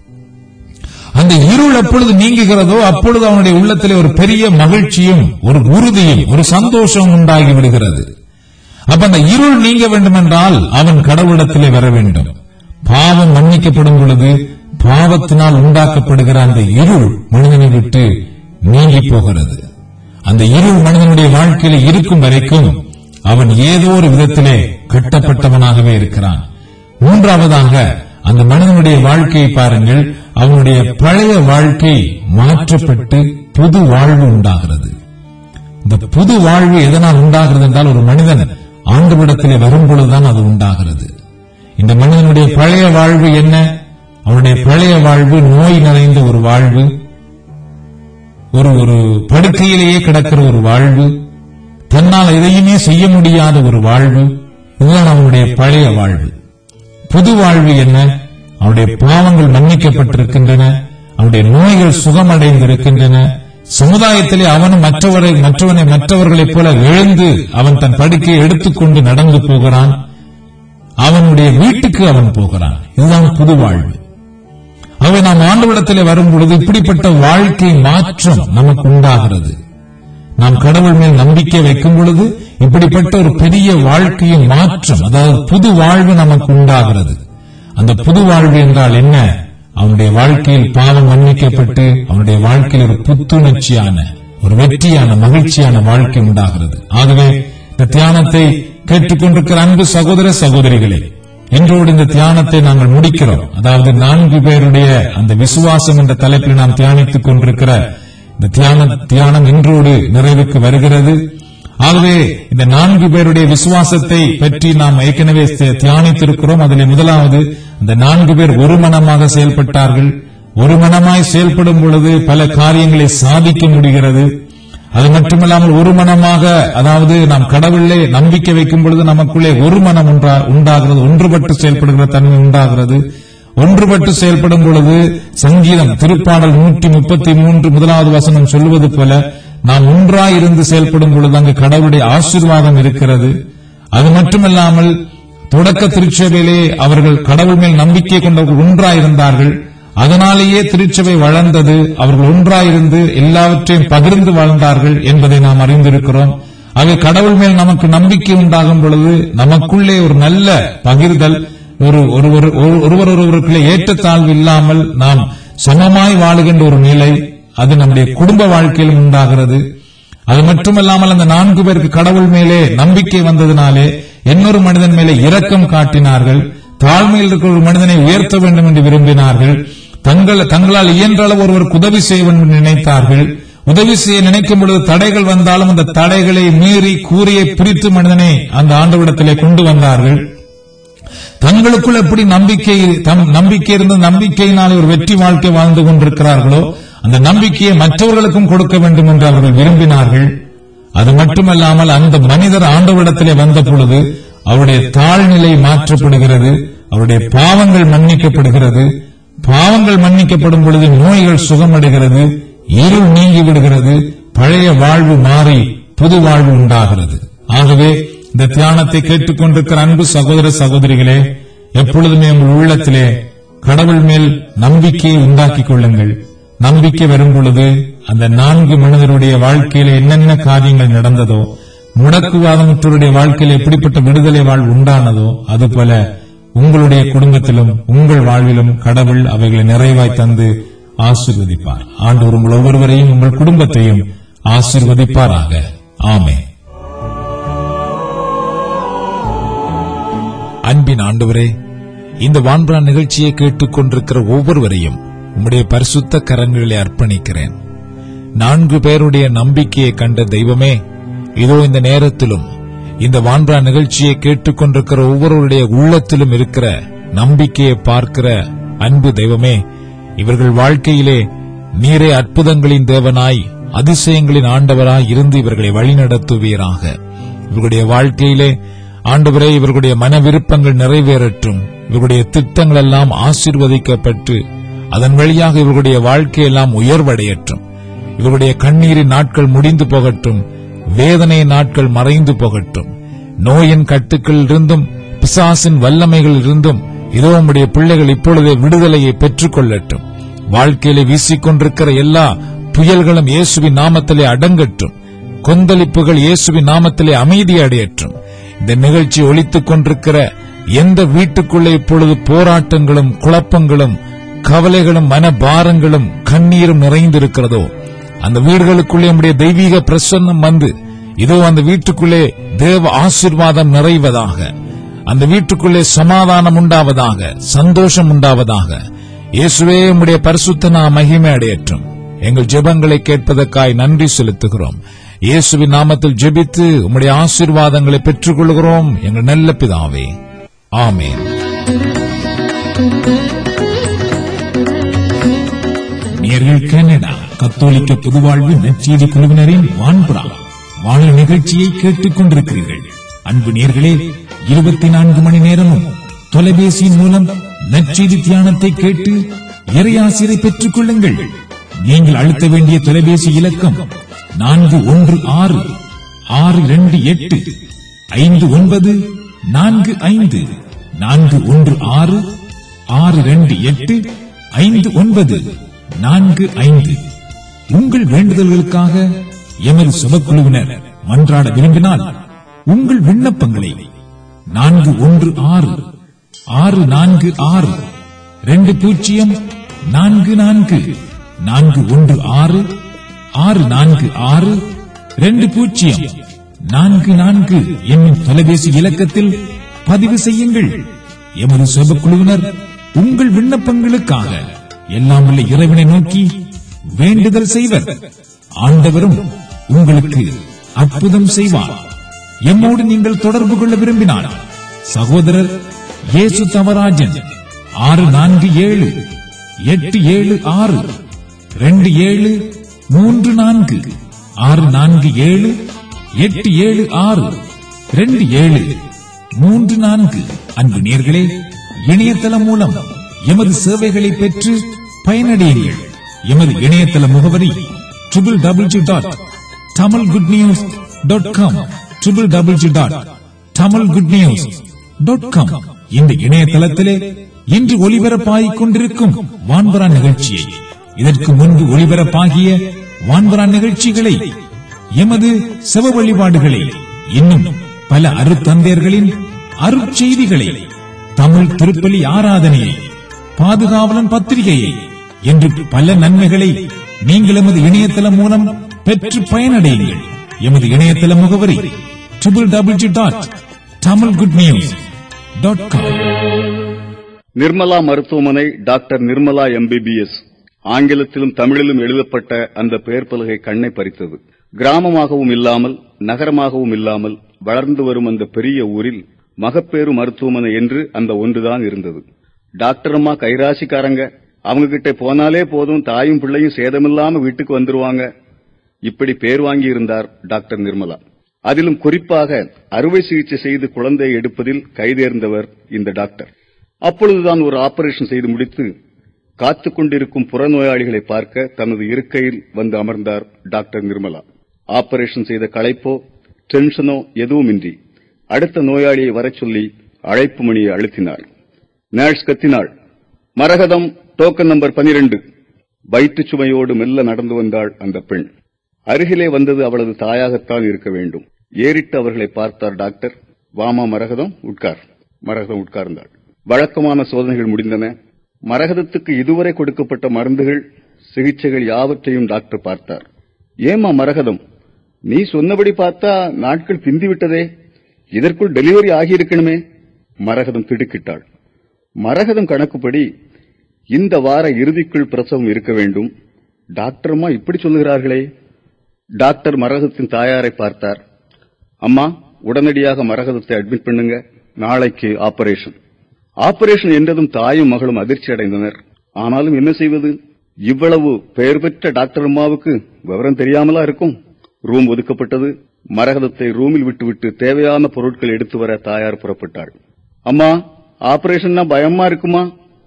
அந்த இருள் எப்பொழுது நீங்குகிறதோ அப்பொழுது அவனுடைய உள்ளத்திலே ஒரு பெரிய மகிழ்ச்சியும் ஒரு உறுதியும் ஒரு சந்தோஷம் உண்டாகி விடுகிறது அப்ப அந்த இருள் நீங்க வேண்டும் என்றால் அவன் கடவுளிடத்திலே வர வேண்டும் பாவம் மன்னிக்கப்படும் பொழுது பாவத்தினால் உண்டாக்கப்படுகிற அந்த இருள் மனிதனை விட்டு நீங்கி போகிறது அந்த இருள் மனிதனுடைய வாழ்க்கையில இருக்கும் வரைக்கும் அவன் ஏதோ ஒரு விதத்திலே கட்டப்பட்டவனாகவே இருக்கிறான் மூன்றாவதாக அந்த மனிதனுடைய வாழ்க்கையை பாருங்கள் அவனுடைய பழைய வாழ்க்கை மாற்றப்பட்டு புது வாழ்வு உண்டாகிறது இந்த புது வாழ்வு எதனால் உண்டாகிறது என்றால் ஒரு மனிதன் ஆண்டவிடத்திலே வரும் பொழுதுதான் அது உண்டாகிறது இந்த மனிதனுடைய பழைய வாழ்வு என்ன அவனுடைய பழைய வாழ்வு நோய் நிறைந்த ஒரு வாழ்வு ஒரு ஒரு படுக்கையிலேயே கிடக்கிற ஒரு வாழ்வு தன்னால் எதையுமே செய்ய முடியாத ஒரு வாழ்வு இதுதான் அவனுடைய பழைய வாழ்வு புது வாழ்வு என்ன அவனுடைய பாவங்கள் மன்னிக்கப்பட்டிருக்கின்றன அவனுடைய நோய்கள் சுகமடைந்திருக்கின்றன சமுதாயத்திலே அவனும் மற்றவரை மற்றவனை மற்றவர்களைப் போல எழுந்து அவன் தன் படுக்கையை எடுத்துக்கொண்டு நடந்து போகிறான் அவனுடைய வீட்டுக்கு அவன் போகிறான் இதுதான் புது வாழ்வு அவை நாம் ஆண்டவிடத்திலே வரும் பொழுது இப்படிப்பட்ட வாழ்க்கை மாற்றம் நமக்கு உண்டாகிறது நாம் கடவுள் மேல் நம்பிக்கை வைக்கும் பொழுது இப்படிப்பட்ட ஒரு பெரிய வாழ்க்கையின் மாற்றம் அதாவது புது வாழ்வு நமக்கு உண்டாகிறது அந்த புது வாழ்வு என்றால் என்ன அவனுடைய வாழ்க்கையில் பாவம் மன்னிக்கப்பட்டு அவனுடைய வாழ்க்கையில் ஒரு புத்துணர்ச்சியான ஒரு வெற்றியான மகிழ்ச்சியான வாழ்க்கை உண்டாகிறது ஆகவே இந்த தியானத்தை கேட்டுக்கொண்டிருக்கிற அன்பு சகோதர சகோதரிகளே இன்றோடு இந்த தியானத்தை நாங்கள் முடிக்கிறோம் அதாவது நான்கு பேருடைய அந்த விசுவாசம் என்ற தலைப்பில் நாம் தியானித்துக் கொண்டிருக்கிற இந்த தியான தியானம் இன்றோடு நிறைவுக்கு வருகிறது ஆகவே இந்த நான்கு பேருடைய விசுவாசத்தை பற்றி நாம் ஏற்கனவே தி- தியானித்திருக்கிறோம் அதில் முதலாவது இந்த நான்கு பேர் ஒரு மனமாக செயல்பட்டார்கள் ஒரு மனமாய் செயல்படும் பொழுது பல காரியங்களை சாதிக்க முடிகிறது அது மட்டுமல்லாமல் ஒரு மனமாக அதாவது நாம் கடவுளே நம்பிக்கை வைக்கும் பொழுது நமக்குள்ளே ஒரு மனம் உண்டா- உண்டாகிறது ஒன்றுபட்டு செயல்படுகிற தன்மை உண்டாகிறது ஒன்றுபட்டு செயல்படும் பொழுது சங்கீதம் திருப்பாடல் நூற்றி முப்பத்தி மூன்று முதலாவது வசனம் சொல்லுவது போல நாம் ஒன்றாய் இருந்து செயல்படும் பொழுது அங்கு கடவுளுடைய ஆசீர்வாதம் இருக்கிறது அது மட்டுமல்லாமல் தொடக்க திருச்சபையிலே அவர்கள் கடவுள் மேல் நம்பிக்கை கொண்டவர்கள் ஒன்றாயிருந்தார்கள் அதனாலேயே திருச்சபை வளர்ந்தது அவர்கள் ஒன்றாயிருந்து எல்லாவற்றையும் பகிர்ந்து வாழ்ந்தார்கள் என்பதை நாம் அறிந்திருக்கிறோம் ஆக கடவுள் மேல் நமக்கு நம்பிக்கை உண்டாகும் பொழுது நமக்குள்ளே ஒரு நல்ல பகிர்தல் ஒரு ஒருவர் ஒரு- ஒருவர் ஒருவருக்குள்ளே ஏற்றத்தாழ்வு இல்லாமல் நாம் சமமாய் வாழுகின்ற ஒரு நிலை அது நம்முடைய குடும்ப வாழ்க்கையிலும் உண்டாகிறது அது மட்டுமல்லாமல் அந்த நான்கு பேருக்கு கடவுள் மேலே நம்பிக்கை வந்ததினாலே இன்னொரு மனிதன் மேலே இரக்கம் காட்டினார்கள் தாழ்மையில் இருக்கிற ஒரு மனிதனை உயர்த்த வேண்டும் என்று விரும்பினார்கள் தங்கள் தங்களால் இயன்ற அளவு ஒருவருக்கு உதவி செய்ய வேண்டும் என்று நினைத்தார்கள் உதவி செய்ய நினைக்கும் பொழுது தடைகள் வந்தாலும் அந்த தடைகளை மீறி கூறியை பிரித்து மனிதனை அந்த ஆண்டவிடத்திலே கொண்டு வந்தார்கள் தங்களுக்குள் எப்படி நம்பிக்கை தம் நம்பிக்கை இருந்த நம்பிக்கையினாலே ஒரு வெற்றி வாழ்க்கை வாழ்ந்து கொண்டிருக்கிறார்களோ அந்த நம்பிக்கையை மற்றவர்களுக்கும் கொடுக்க வேண்டும் என்று அவர்கள் விரும்பினார்கள் அது மட்டுமல்லாமல் அந்த மனிதர் ஆண்டவரிடத்திலே வந்த பொழுது அவருடைய தாழ்நிலை மாற்றப்படுகிறது அவருடைய பாவங்கள் மன்னிக்கப்படுகிறது பாவங்கள் மன்னிக்கப்படும் பொழுது நோய்கள் சுகமடைகிறது இருள் நீங்கி விடுகிறது பழைய வாழ்வு மாறி புது வாழ்வு உண்டாகிறது ஆகவே இந்த தியானத்தை கேட்டுக்கொண்டிருக்கிற அன்பு சகோதர சகோதரிகளே எப்பொழுதுமே உங்கள் உள்ளத்திலே கடவுள் மேல் நம்பிக்கையை உண்டாக்கிக் கொள்ளுங்கள் நம்பிக்கை வரும் பொழுது அந்த நான்கு மனிதருடைய வாழ்க்கையில என்னென்ன காரியங்கள் நடந்ததோ முடக்குவாதமுற்றோருடைய வாழ்க்கையில் எப்படிப்பட்ட விடுதலை வாழ் உண்டானதோ அதுபோல உங்களுடைய குடும்பத்திலும் உங்கள் வாழ்விலும் கடவுள் அவைகளை நிறைவாய் தந்து ஆசீர்வதிப்பார் ஆண்டவர் உங்கள் ஒவ்வொருவரையும் உங்கள் குடும்பத்தையும் ஆசீர்வதிப்பாராக ஆமென் அன்பின் ஆண்டவரே இந்த வான்பரா நிகழ்ச்சியை கேட்டுக் கொண்டிருக்கிற ஒவ்வொருவரையும் உம்முடைய பரிசுத்த கரங்களிலே அர்ப்பணிக்கிறேன் நான்கு பேருடைய நம்பிக்கையை கண்ட தெய்வமே இதோ இந்த நேரத்திலும் இந்த வான்பரா நிகழ்ச்சியை கேட்டுக்கொண்டிருக்கிற ஒவ்வொருவருடைய உள்ளத்திலும் இருக்கிற நம்பிக்கையை பார்க்கிற அன்பு தெய்வமே இவர்கள் வாழ்க்கையிலே நீரே அற்புதங்களின் தேவனாய் அதிசயங்களின் ஆண்டவராய் இருந்து இவர்களை வழிநடத்துவீராக இவர்களுடைய வாழ்க்கையிலே ஆண்டவரே இவர்களுடைய மன விருப்பங்கள் நிறைவேறட்டும் இவர்களுடைய திட்டங்கள் எல்லாம் ஆசீர்வதிக்கப்பட்டு அதன் வழியாக இவர்களுடைய வாழ்க்கையெல்லாம் உயர்வடையட்டும் இவர்களுடைய கண்ணீரின் நாட்கள் முடிந்து போகட்டும் வேதனை நாட்கள் மறைந்து போகட்டும் நோயின் கட்டுக்களில் இருந்தும் பிசாசின் வல்லமைகளில் இருந்தும் இதோ உம்முடைய பிள்ளைகள் இப்பொழுதே விடுதலையை பெற்றுக் கொள்ளட்டும் வாழ்க்கையிலே வீசிக்கொண்டிருக்கிற எல்லா புயல்களும் இயேசுவின் நாமத்திலே அடங்கட்டும் கொந்தளிப்புகள் இயேசுவின் நாமத்திலே அமைதி அடையட்டும் இந்த நிகழ்ச்சி ஒலித்துக் கொண்டிருக்கிற எந்த வீட்டுக்குள்ளே இப்பொழுது போராட்டங்களும் குழப்பங்களும் கவலைகளும் மனபாரங்களும் கண்ணீரும் நிறைந்திருக்கிறதோ அந்த வீடுகளுக்குள்ளே நம்முடைய தெய்வீக பிரசன்னம் வந்து இதோ அந்த வீட்டுக்குள்ளே தேவ ஆசீர்வாதம் நிறைவதாக அந்த வீட்டுக்குள்ளே சமாதானம் உண்டாவதாக சந்தோஷம் உண்டாவதாக இயேசுவே உம்முடைய பரிசுத்த நாம் மகிமை அடையட்டும் எங்கள் ஜெபங்களை கேட்பதற்காய் நன்றி செலுத்துகிறோம் இயேசுவின் நாமத்தில் ஜெபித்து உம்முடைய ஆசீர்வாதங்களை பெற்றுக் கொள்கிறோம் எங்கள் நல்ல பிதாவே ஆமென் நேர்கள் கனடா கத்தோலிக்க பொதுவாழ்வு நற்செய்தி குழுவினரின் வான்புறா வானொலி நிகழ்ச்சியை கேட்டுக் கொண்டிருக்கிறீர்கள் அன்பு நேர்களே இருபத்தி நான்கு மணி நேரமும் தொலைபேசியின் மூலம் நற்செய்தி தியானத்தை கேட்டு இறையாசிரை பெற்றுக் கொள்ளுங்கள் நீங்கள் அழுத்த வேண்டிய தொலைபேசி இலக்கம் நான்கு ஒன்று ஆறு ஆறு இரண்டு எட்டு ஐந்து ஒன்பது நான்கு ஐந்து நான்கு ஒன்று ஆறு ஆறு இரண்டு எட்டு ஐந்து ஒன்பது நான்கு ஐந்து உங்கள் வேண்டுதல்களுக்காக எமது சுபக்குழுவினர் மன்றாட விரும்பினால் உங்கள் விண்ணப்பங்களை நான்கு ஒன்று ஆறு ஆறு நான்கு ஆறு ரெண்டு பூஜ்ஜியம் நான்கு நான்கு நான்கு ஒன்று ஆறு ஆறு நான்கு ஆறு ரெண்டு பூஜ்ஜியம் நான்கு நான்கு என்னும் தொலைபேசி இலக்கத்தில் பதிவு செய்யுங்கள் எமது சுபக்குழுவினர் உங்கள் விண்ணப்பங்களுக்காக எல்லாம் உள்ள இறைவனை நோக்கி வேண்டுதல் செய்வர் ஆண்டவரும் உங்களுக்கு அற்புதம் செய்வார் எம்மோடு நீங்கள் தொடர்பு கொள்ள விரும்பினால் சகோதரர் இயேசு தவராஜன் ஆறு நான்கு ஏழு எட்டு ஏழு ஆறு ரெண்டு ஏழு மூன்று நான்கு ஆறு நான்கு ஏழு எட்டு ஏழு ஆறு ரெண்டு ஏழு மூன்று நான்கு அன்பு நேர்களே இணையதளம் மூலம் எமது சேவைகளை பெற்று பயனடையுங்கள் எமது இணையதள முகவரி triple W dot Tamil good news dot com triple W dot Tamil good news dot com இந்த இணையதளத்திலே இன்று ஒளிபரப்பாகிக் கொண்டிருக்கும் வான்பரா நிகழ்ச்சியை இதற்கு முன்பு ஒளிபரப்பாகிய வான்பரா நிகழ்ச்சிகளை எமது செவ வழிபாடுகளை இன்னும் பல அருத்தந்தையர்களின் அருட்செய்திகளை தமிழ் திருப்பலி ஆராதனையை பாதுகாவலன் பத்திரிகையை என்று பல நன்மைகளை நீங்கள் எமது இணையதளம் மூலம் பெற்று பயனடையுங்கள் எமது இணையதள முகவரி triple W dot Tamil good news dot com Nirmala மருத்துவமனை டாக்டர் நிர்மலா எம்பிபிஎஸ் ஆங்கிலத்திலும் தமிழிலும் எழுதப்பட்ட அந்த பெயர் பலகை கண்ணை பறித்தது கிராமமாகவும் இல்லாமல் நகரமாகவும் இல்லாமல் வளர்ந்து வரும் அந்த பெரிய ஊரில் மகப்பேறு மருத்துவமனை என்று அந்த ஒன்றுதான் இருந்தது டாக்டர் அம்மா கைராசிக்காரங்க அவங்க கிட்ட போனாலே போதும் தாயும் பிள்ளையும் சேதமில்லாம வீட்டுக்கு வந்துருவாங்க இப்படி பேர் வாங்கி இருந்தார் டாக்டர் நிர்மலா அதிலும் குறிப்பாக அறுவை சிகிச்சை செய்து குழந்தையை எடுப்பதில் கைதேர்ந்தவர் இந்த டாக்டர் அப்பொழுதுதான் ஒரு ஆபரேஷன் செய்து முடித்து காத்துக் கொண்டிருக்கும் புறநோயாளிகளை பார்க்க தனது இருக்கையில் வந்து அமர்ந்தார் டாக்டர் நிர்மலா ஆபரேஷன் செய்த களைப்போ டென்ஷனோ எதுவுமின்றி அடுத்த நோயாளியை வரச் சொல்லி அழைப்பு மணியை அழுத்தினார் நர்ஸ் கத்தினாள் மரகதம் டோக்கன் நம்பர் பனிரெண்டு வயிற்றுச் சுமையோடு மெல்ல நடந்து வந்தாள் அந்த பெண் அருகிலே வந்தது அவளது தாயாகத்தான் இருக்க வேண்டும் ஏறிட்டு அவர்களை பார்த்தார் டாக்டர் வாமா மரகதம் உட்கார் மரகதம் உட்கார்ந்தாள் வழக்கமான சோதனைகள் முடிந்தன மரகதத்துக்கு இதுவரை கொடுக்கப்பட்ட மருந்துகள் சிகிச்சைகள் யாவற்றையும் டாக்டர் பார்த்தார் ஏமா மரகதம் நீ சொன்னபடி பார்த்தா நாட்கள் பிந்திவிட்டதே இதற்குள் டெலிவரி ஆகியிருக்கணுமே மரகதம் திடுக்கிட்டாள் மரகதம் கணக்குப்படி இந்த வார இறுதிக்குள் பிரசவம் இருக்க வேண்டும் டாக்டர்மா இப்படி சொல்லுகிறார்களே டாக்டர் மரகதத்தின் தாயாரை பார்த்தார் அம்மா உடனடியாக மரகதத்தை அட்மிட் பண்ணுங்க நாளைக்கு ஆபரேஷன் ஆபரேஷன் என்றதும் தாயும் மகளும் அதிர்ச்சி அடைந்தனர் ஆனாலும் என்ன செய்வது இவ்வளவு பெயர் பெற்ற டாக்டர் அம்மாவுக்கு விவரம் தெரியாமலா இருக்கும் ரூம் ஒதுக்கப்பட்டது மரகதத்தை ரூமில் விட்டுவிட்டு தேவையான பொருட்கள் எடுத்து வர தாயார் புறப்பட்டாள் அம்மா ஆபரேஷன்னா பயமா இருக்குமா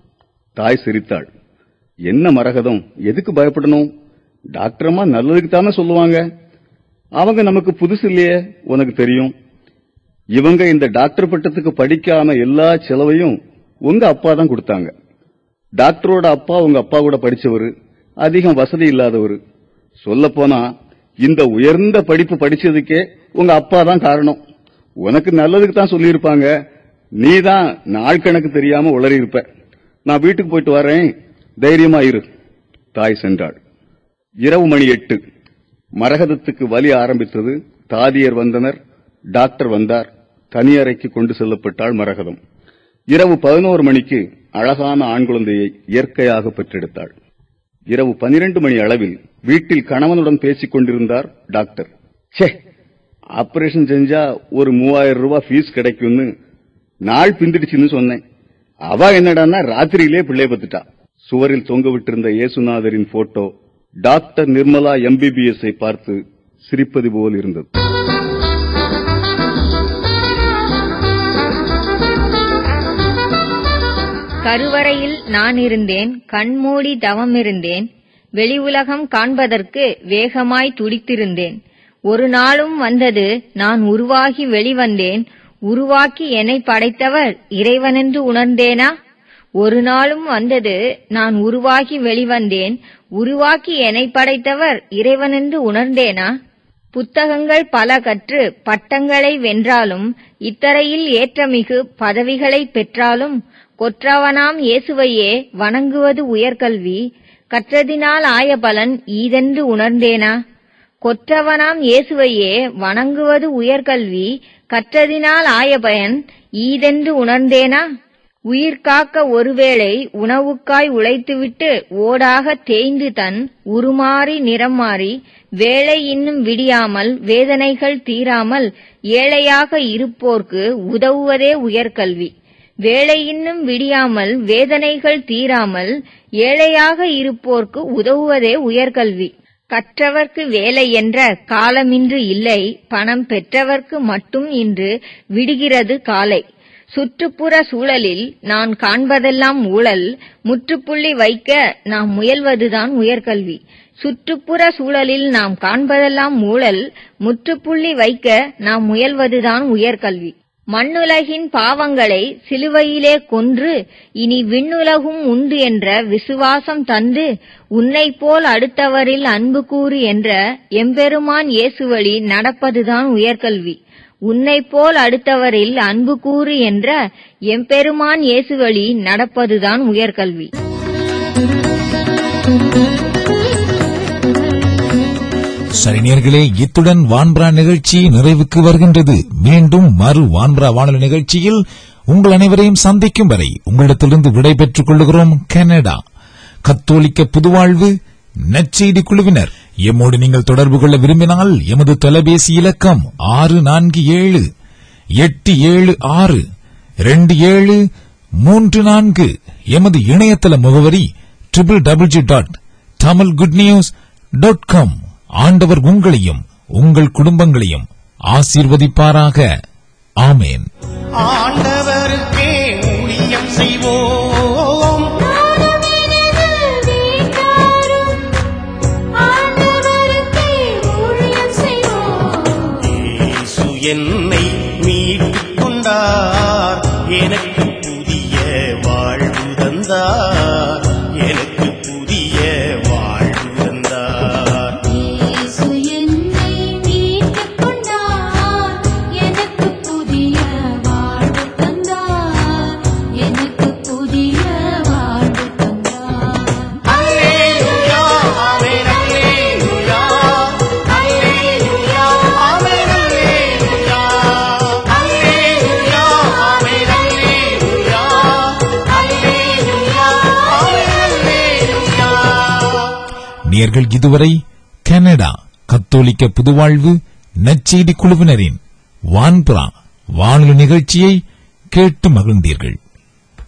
தாய் சிரித்தாள் என்ன மரகதம் எதுக்கு பயப்படணும் டாக்டர் அம்மா நல்லதுக்கு தானே சொல்லுவாங்க அவங்க நமக்கு புதுசு இல்லையே உனக்கு தெரியும் இவங்க இந்த டாக்டர் பட்டத்துக்கு படிக்காம எல்லா செலவையும் உங்க அப்பா தான் கொடுத்தாங்க டாக்டரோட அப்பா உங்க அப்பா கூட படிச்சவரு அதிகம் வசதி இல்லாதவரு சொல்ல போனா இந்த உயர்ந்த படிப்பு படிச்சதுக்கே உங்க அப்பா தான் காரணம் உனக்கு நல்லதுக்கு தான் சொல்லியிருப்பாங்க நீ தான் நாள் கணக்கு தெரியாம உளறி இருப்ப நான் வீட்டுக்கு போயிட்டு வரேன் தைரியமா இரு தாய் சென்றாள் இரவு மணி எட்டு மரகதத்துக்கு வலி ஆரம்பித்தது தாதியர் வந்தனர் டாக்டர் வந்தார் தனி அறைக்கு கொண்டு செல்லப்பட்டாள் மரகதம் இரவு பதினோரு மணிக்கு அழகான ஆண் குழந்தையை இயற்கையாக பெற்றெடுத்தாள் இரவு பனிரெண்டு மணி அளவில் வீட்டில் கணவனுடன் பேசிக் கொண்டிருந்தார் டாக்டர் ச்சே ஆபரேஷன் செஞ்சா ஒரு மூவாயிரம் ரூபாய் ஃபீஸ் கிடைக்கும்னு நாள் பிந்திடுச்சுன்னு சொன்னேன் அவ என்னடான்னா ராத்திரியிலே பிள்ளை பத்துட்டா சுவரில் தொங்க விட்டிருந்த இயேசுநாதரின் போட்டோ டாக்டர் நிர்மலா எம்பிபிஎஸ் ஐ பார்த்து சிரிப்பது போல் இருந்தது கருவறையில் நான் இருந்தேன் கண்மூடி தவம் இருந்தேன் வெளி உலகம் காண்பதற்கு வேகமாய் துடித்திருந்தேன் ஒரு நாளும் வந்தது நான் உருவாகி வெளிவந்தேன் உருவாக்கி என்னை படைத்தவர் இறைவனென்று உணர்ந்தேனா ஒரு நாளும் வந்தது நான் உருவாகி வெளிவந்தேன் உருவாக்கி என்னை படைத்தவர் இறைவனென்று உணர்ந்தேனா புத்தகங்கள் பல கற்று பட்டங்களை வென்றாலும் இத்தரையில் ஏற்றமிகு பதவிகளை பெற்றாலும் கொற்றவனாம் இயேசுவையே வணங்குவது உயர்கல்வி கற்றதினால் ஆய பலன் ஈதென்று உணர்ந்தேனா கொற்றவனாம் இயேசுவையே வணங்குவது உயர்கல்வி கற்றதினால் ஆய பயன் ஈதென்று உணர்ந்தேனா உயிர் காக்க ஒருவேளை உணவுக்காய் உழைத்துவிட்டு ஓடாக தேய்ந்து தன் உருமாறி நிறம் மாறி வேலை இன்னும் விடியாமல் வேதனைகள் தீராமல் ஏழையாக இருப்போர்க்கு உதவுவதே உயர்கல்வி வேலை இன்னும் விடியாமல் வேதனைகள் தீராமல் ஏழையாக இருப்போர்க்கு உதவுவதே உயர்கல்வி கற்றவர்க்கு வேலை என்ற காலமின்று இல்லை பணம் பெற்றவர்க்கு மட்டும் இன்று விடுகிறது காலை சுற்றுப்புற சூழலில் நான் காண்பதெல்லாம் ஊழல் முற்றுப்புள்ளி வைக்க நாம் முயல்வதுதான் உயர்கல்வி சுற்றுப்புற சூழலில் நாம் காண்பதெல்லாம் ஊழல் முற்றுப்புள்ளி வைக்க நாம் முயல்வதுதான் உயர்கல்வி மண்ணுலகின் பாவங்களை சிலுவையிலே கொன்று இனி விண்ணுலகும் உண்டு என்ற விசுவாசம் தந்து உன்னைப் போல் அடுத்தவரில் அன்பு கூறு என்ற எம்பெருமான் இயேசுவழி நடப்பதுதான் உயர்கல்வி உன்னைப் போல் அடுத்தவரில் அன்பு கூறு என்ற எம்பெருமான் இயேசுவழி நடப்பதுதான் உயர்கல்வி சரி நேர்களே இத்துடன் வான்பரா நிகழ்ச்சி நிறைவுக்கு வருகின்றது மீண்டும் மறு வான்பரா வானொலி நிகழ்ச்சியில் உங்கள் அனைவரையும் சந்திக்கும் வரை உங்களிடத்திலிருந்து விடைபெற்றுக் கொள்கிறோம் கனடா கத்தோலிக்க புதுவாழ்வு நற்செய்தி குழுவினர் எம்மோடு நீங்கள் தொடர்பு கொள்ள விரும்பினால் எமது தொலைபேசி இலக்கம் ஆறு நான்கு ஏழு எட்டு ஏழு ஆறு ரெண்டு ஏழு மூன்று நான்கு எமது இணையதள முகவரி triple W dot Tamil good news dot com ஆண்டவர் உங்களையும் உங்கள் குடும்பங்களையும் ஆசீர்வதிப்பாராக ஆமேன் ஆண்டவருக்கே ஊழியம் செய்வோம் இயேசு என்னை மீட்டுக் கொண்டார் எனக்கு புதிய நேர்கள் இதுவரை கனடா கத்தோலிக்க புதுவாழ்வு நற்செய்தி குழுவினரின் வான்புறா வானொலி நிகழ்ச்சியை கேட்டு மகிழ்ந்தீர்கள்